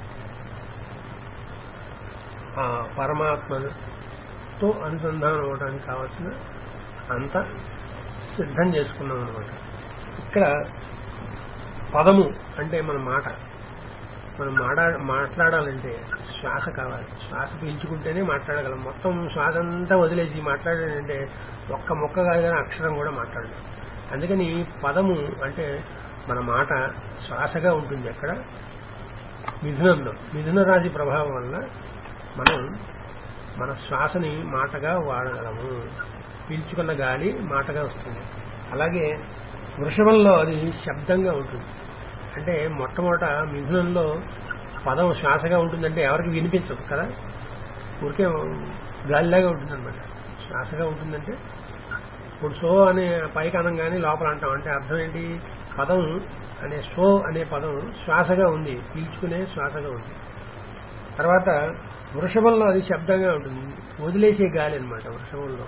ఆ పరమాత్మతో అనుసంధానం అవడానికి కావాల్సిన అంత సిద్ధం చేసుకున్నాం అనమాట ఇక్కడ పదము అంటే మన మాట మనం మాడా మాట్లాడాలంటే శ్వాస కావాలి శ్వాస పీల్చుకుంటేనే మాట్లాడగలం మొత్తం శ్వాస అంతా వదిలేసి మాట్లాడాలంటే ఒక్క మొక్క కాదు కానీ అక్షరం కూడా మాట్లాడలేం అందుకని పదము అంటే మన మాట శ్వాసగా ఉంటుంది అక్కడ మిథునంలో మిథున రాశి ప్రభావం వల్ల మనం మన శ్వాసని మాటగా వాడగలము పీల్చుకున్న గాలి మాటగా వస్తుంది అలాగే వృషభంలో అది శబ్దంగా ఉంటుంది అంటే మొట్టమొదట మిథునంలో పదం శ్వాసగా ఉంటుందంటే ఎవరికి వినిపించదు కదా ఊరికే గాలిలాగా ఉంటుందన్నమాట శ్వాసగా ఉంటుందంటే ఇప్పుడు సో అనే పైకి అనగానే లోపల అంటాం అంటే అర్థం ఏంటి పదం అనే సో అనే పదం శ్వాసగా ఉంది పీల్చుకునే శ్వాసగా ఉంది తర్వాత వృషభంలో అది శబ్దంగా ఉంటుంది వదిలేసే గాలి అనమాట వృషభంలో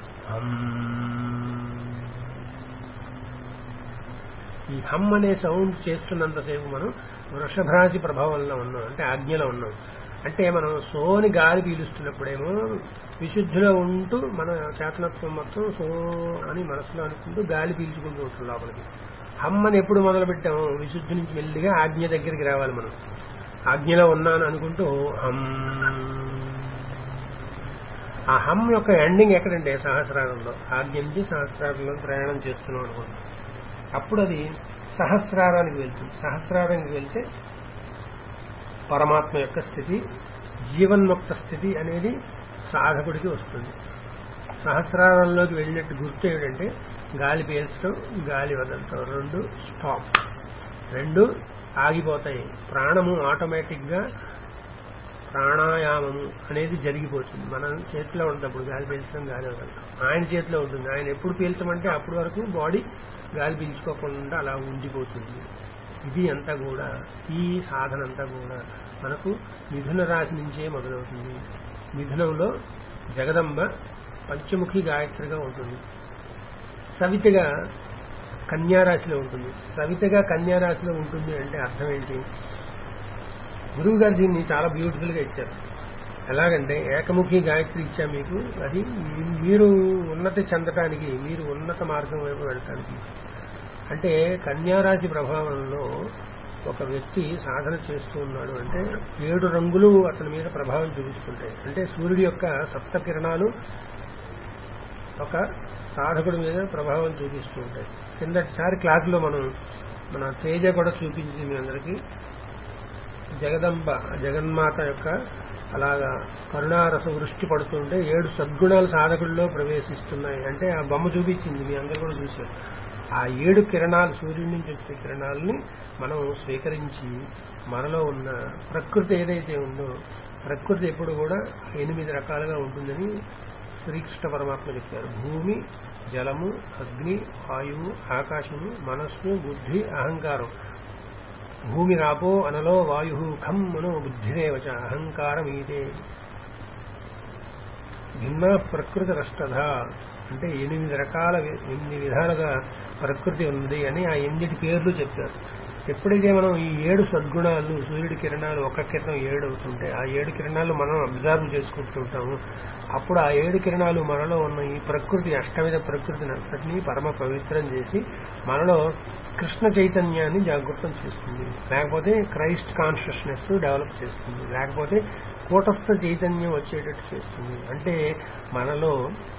ఈ హమ్ అనే సౌండ్ చేస్తున్నంతసేపు మనం వృషభరాశి ప్రభావంలో ఉన్నాం అంటే ఆజ్ఞలో ఉన్నాం అంటే మనం సోని గాలి పీలుస్తున్నప్పుడేమో విశుద్ధిలో ఉంటూ మన చేతనత్వం మొత్తం సో అని మనసులో అనుకుంటూ గాలి పీల్చుకుంటూ ఉంటుంది లోపలికి హమ్ అని ఎప్పుడు మొదలు పెట్టాము విశుద్ధి నుంచి మెల్లిగా ఆజ్ఞ దగ్గరికి రావాలి మనం ఆజ్ఞలో ఉన్నాను అనుకుంటూ హమ్ ఆ హమ్ యొక్క ఎండింగ్ ఎక్కడంటే సహస్రారంలో ఆజ్ఞ నుంచి సహస్రారంలో ప్రయాణం చేస్తున్నాం అనుకుంటాం అప్పుడు అది సహస్రారానికి వెళ్తుంది సహస్రారానికి వెళ్తే పరమాత్మ యొక్క స్థితి జీవన్ముక్త స్థితి అనేది సాధకుడికి వస్తుంది సహస్రారంలోకి వెళ్ళినట్టు గుర్తు ఏమిటంటే గాలి పీల్చడం గాలి వదలటం రెండు స్టాప్ రెండు ఆగిపోతాయి ప్రాణము ఆటోమేటిక్ గా ప్రాణాయామము అనేది జరిగిపోతుంది మన చేతిలో ఉన్నప్పుడు గాలి పీల్చడం గాలి వదలటం ఆయన చేతిలో ఉంటుంది ఆయన ఎప్పుడు పీల్చమంటే అప్పటి వరకు బాడీ గాలి పీల్చుకోకుండా అలా ఉండిపోతుంది ఇది అంతా కూడా ఈ సాధన అంతా కూడా మనకు మిథున రాశి నుంచే మొదలవుతుంది మిథునంలో జగదంబ పంచముఖి గాయత్రిగా ఉంటుంది సవితగా కన్యారాశిలో ఉంటుంది సవితగా కన్యారాశిలో ఉంటుంది అంటే అర్థం ఏంటి గురువు గారు దీన్ని చాలా బ్యూటిఫుల్ గా ఇచ్చారు ఎలాగంటే ఏకముఖి గాయత్రి ఇచ్చా మీకు అది మీరు ఉన్నతి చెందటానికి మీరు ఉన్నత మార్గం వైపు వెళ్ళటానికి అంటే కన్యారాశి ప్రభావంలో ఒక వ్యక్తి సాధన చేస్తూ ఉన్నాడు అంటే ఏడు రంగులు అతని మీద ప్రభావం చూపిస్తుంటాయి అంటే సూర్యుడి యొక్క సప్త కిరణాలు ఒక సాధకుడి మీద ప్రభావం చూపిస్తూ ఉంటాయి కిందటిసారి క్లాసులో మనం మన తేజ కూడా చూపించింది మీ అందరికీ జగదంబ జగన్మాత యొక్క అలాగా కరుణారస వృష్టి పడుతుంటే ఏడు సద్గుణాలు సాధకుల్లో ప్రవేశిస్తున్నాయి అంటే ఆ బొమ్మ చూపించింది మీ అందరూ కూడా చూశారు ఆ ఏడు కిరణాలు సూర్యుడి నుంచి వచ్చే కిరణాలని మనం స్వీకరించి మనలో ఉన్న ప్రకృతి ఏదైతే ఉందో ప్రకృతి ఎప్పుడు కూడా ఎనిమిది రకాలుగా ఉంటుందని శ్రీకృష్ణ పరమాత్మ చెప్పారు భూమి జలము అగ్ని వాయువు ఆకాశము మనస్సు బుద్ధి అహంకారం భూమి రాపో అనలో వాయు ఖం మనో బుద్ధిరేవచ అహంకారం ఈతే భిన్న ప్రకృతి రష్టధ అంటే ఎనిమిది రకాల ఎనిమిది విధాలుగా ప్రకృతి ఉంది అని ఆ ఎనిమిది పేర్లు చెప్పారు ఎప్పుడైతే మనం ఈ ఏడు సద్గుణాలు సూర్యుడి కిరణాలు ఒక కిరణం ఏడు అవుతుంటే ఆ ఏడు కిరణాలు మనం అబ్జర్వ్ చేసుకుంటుంటాము అప్పుడు ఆ ఏడు కిరణాలు మనలో ఉన్న ఈ ప్రకృతి అష్టవిధ ప్రకృతిని అంతటినీ పరమ పవిత్రం చేసి మనలో కృష్ణ చైతన్యాన్ని జాగృతం చేస్తుంది లేకపోతే క్రైస్ట్ కాన్షియస్నెస్ డెవలప్ చేస్తుంది లేకపోతే కూటస్థ చైతన్యం వచ్చేటట్టు చేస్తుంది అంటే మనలో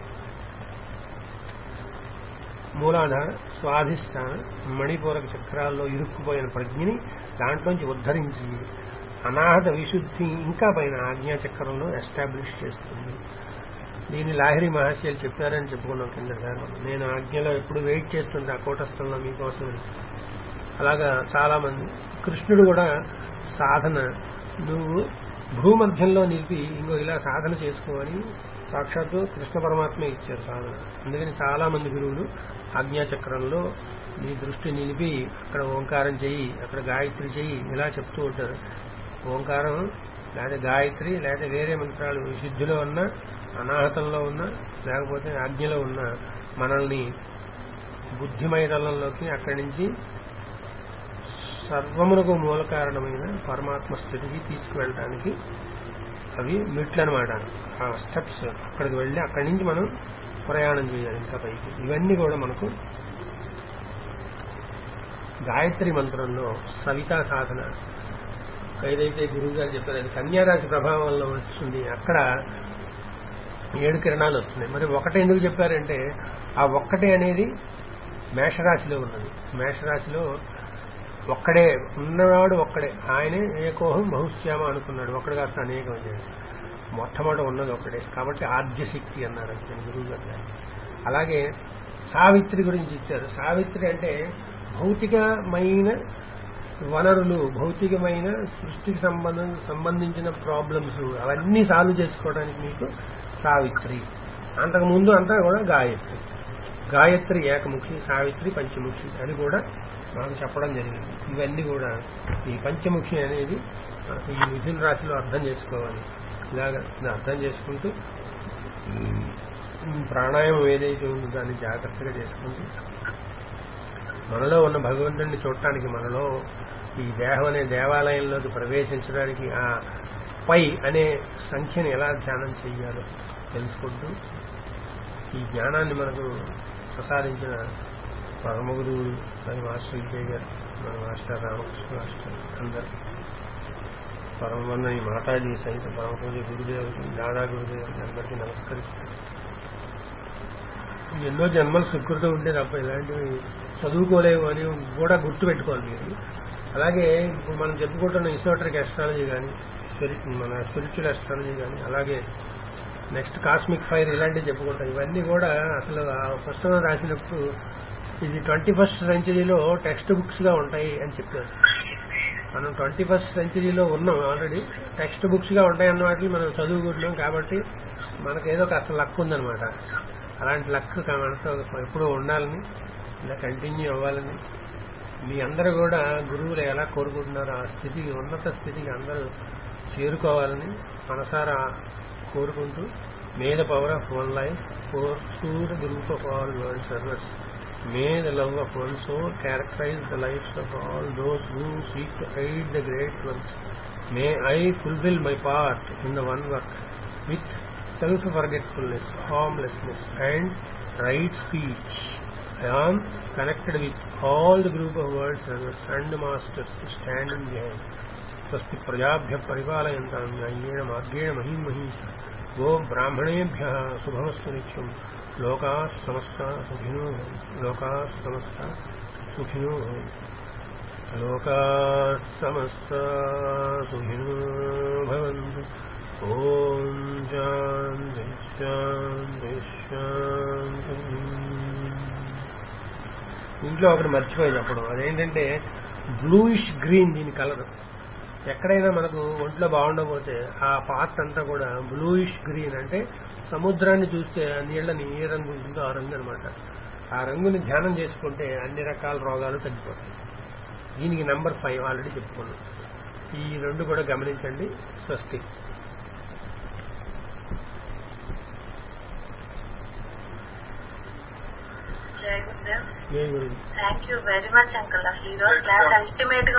మూలాధార స్వాధిష్టాన మణిపూరక చక్రాల్లో ఇరుక్కుపోయిన ప్రజ్ఞని దాంట్లోంచి ఉద్ధరించి అనాహత విశుద్ధి ఇంకా పైన ఆజ్ఞాచక్రంలో ఎస్టాబ్లిష్ చేస్తుంది దీన్ని లాహిరి మహర్షులు చెప్పారని చెప్పుకున్నాం కింద నేను ఆజ్ఞలో ఎప్పుడు వెయిట్ చేస్తుంటే ఆ కూటస్థంలో మీకోసం అలాగా చాలా మంది కృష్ణుడు కూడా సాధన నువ్వు భూమధ్యంలో నిలిపి ఇంకో ఇలా సాధన చేసుకోమని సాక్షాత్తు కృష్ణ పరమాత్మే ఇచ్చారు సాధన అందుకని చాలా మంది గురువులు ఆజ్ఞాచక్రంలో నీ దృష్టి నిలిపి అక్కడ ఓంకారం చెయ్యి అక్కడ గాయత్రి చెయ్యి ఇలా చెప్తూ ఉంటారు ఓంకారం లేదా గాయత్రి లేదా వేరే మంత్రాలు సిద్ధిలో ఉన్న అనాహతంలో ఉన్న లేకపోతే ఆజ్ఞలో ఉన్న మనల్ని బుద్ధిమయతలంలోకి అక్కడి నుంచి సర్వమునకు మూల కారణమైన పరమాత్మ స్థితికి తీసుకువెళ్ళడానికి అవి మెట్లు అనమాట ఆ స్టెప్స్ అక్కడికి వెళ్ళి అక్కడి నుంచి మనం ప్రయాణం చేయాలి ఇంకా పైకి ఇవన్నీ కూడా మనకు గాయత్రి మంత్రంలో సవితా సాధన ఏదైతే గురువు గారు చెప్పారు అది కన్యారాశి ప్రభావం వల్ల వస్తుంది అక్కడ ఏడు కిరణాలు వస్తున్నాయి మరి ఒకటి ఎందుకు చెప్పారంటే ఆ ఒక్కటే అనేది మేషరాశిలో ఉన్నది మేషరాశిలో ఒక్కడే ఉన్నవాడు ఒక్కడే ఆయనే ఏకోహం బహుశ్యామ అనుకున్నాడు ఒక్కడు కాస్త అనేకం అయ్యాడు మొట్టమొదట ఉన్నది ఒక్కడే కాబట్టి ఆద్యశక్తి అన్నారు అంటే గురువు గారు అలాగే సావిత్రి గురించి ఇచ్చారు సావిత్రి అంటే భౌతికమైన వనరులు భౌతికమైన సృష్టికి సంబంధం సంబంధించిన ప్రాబ్లమ్స్ అవన్నీ సాల్వ్ చేసుకోవడానికి మీకు సావిత్రి అంతకు ముందు అంతా కూడా గాయత్రి గాయత్రి ఏకముఖి సావిత్రి పంచముఖి అది కూడా మనకు చెప్పడం జరిగింది ఇవన్నీ కూడా ఈ పంచముఖి అనేది మనకు ఈ మిథున రాశిలో అర్థం చేసుకోవాలి ఇలాగ ఇది అర్థం చేసుకుంటూ ఈ ప్రాణాయామం ఏదైతే ఉందో దాన్ని జాగ్రత్తగా చేసుకుంటూ మనలో ఉన్న భగవంతుడిని చూడటానికి మనలో ఈ దేహం అనే దేవాలయంలోకి ప్రవేశించడానికి ఆ పై అనే సంఖ్యను ఎలా ధ్యానం చేయాలో తెలుసుకుంటూ ఈ జ్ఞానాన్ని మనకు ప్రసాదించిన పరమ గురువులు మరి మాస్టర్ విజయ్ గారు మన మాస్టర్ రామకృష్ణ మాస్టర్ అందరు పరమన్న ఈ మాతాజీ సహిత పరమ పూజ గురుదేవులు దాదా గురుదేవులు అందరికీ నమస్కరిస్తాను ఎన్నో జన్మలు సుకృతం ఉంటే తప్ప ఇలాంటివి చదువుకోలేవు అని కూడా గుర్తు పెట్టుకోవాలి మీరు అలాగే ఇప్పుడు మనం చెప్పుకుంటున్న ఇసోటరిక్ అస్ట్రాలజీ కానీ మన స్పిరిచువల్ అస్ట్రాలజీ కానీ అలాగే నెక్స్ట్ కాస్మిక్ ఫైర్ ఇలాంటివి చెప్పుకుంటాం ఇవన్నీ కూడా అసలు ఆ పుస్తకం రాసినప్పుడు ఇది ట్వంటీ ఫస్ట్ సెంచరీలో టెక్స్ట్ బుక్స్ గా ఉంటాయి అని చెప్పారు మనం ట్వంటీ ఫస్ట్ సెంచరీలో ఉన్నాం ఆల్రెడీ టెక్స్ట్ బుక్స్ గా ఉంటాయి అన్న వాటిని మనం చదువుకుంటున్నాం కాబట్టి మనకు ఏదో కాస్త లక్ ఉందనమాట అలాంటి లక్ మనతో ఎప్పుడూ ఉండాలని ఇలా కంటిన్యూ అవ్వాలని మీ అందరూ కూడా గురువులు ఎలా కోరుకుంటున్నారో ఆ స్థితికి ఉన్నత స్థితికి అందరూ చేరుకోవాలని మనసారా కోరుకుంటూ may the power of one life pour through group of all world service may the love of one soul characterise the lives of all those who seek to aid the great ones may I fulfil my part in the one work with self forgetfulness, harmlessness, and right speech. I am connected with all the group of world servers and masters standing behind. स्वस्ति प्रजाभ्य परिपालयन्तां न्याय्येण मार्गेण महीं महीं गो ब्राह्मणेभ्यः शुभमस्तु नित्यम् लोकाः समस्ता सुखिनो भवन्तु लोकाः समस्ता सुखिनो भवन्तु लोकाः समस्ता सुखिनो भवन्तु ఓం శాంతి శాంతి శాంతి ఇంట్లో ఒకటి మర్చిపోయి చెప్పడం అదేంటంటే బ్లూయిష్ గ్రీన్ దీని కలర్ ఎక్కడైనా మనకు ఒంట్లో బాగుండకపోతే ఆ పార్ట్ అంతా కూడా బ్లూయిష్ గ్రీన్ అంటే సముద్రాన్ని చూస్తే ఆ నీళ్ళని ఏ రంగు ఉంటుందో ఆ రంగు అనమాట ఆ రంగుని ధ్యానం చేసుకుంటే అన్ని రకాల రోగాలు తగ్గిపోతాయి దీనికి నంబర్ ఫైవ్ ఆల్రెడీ చెప్పుకున్నాం ఈ రెండు కూడా గమనించండి స్వస్తి జై గురుదేవ్ జై Guru thank you very much uncle అసలు ఈ రోజు క్లాస్ అల్టిమేట్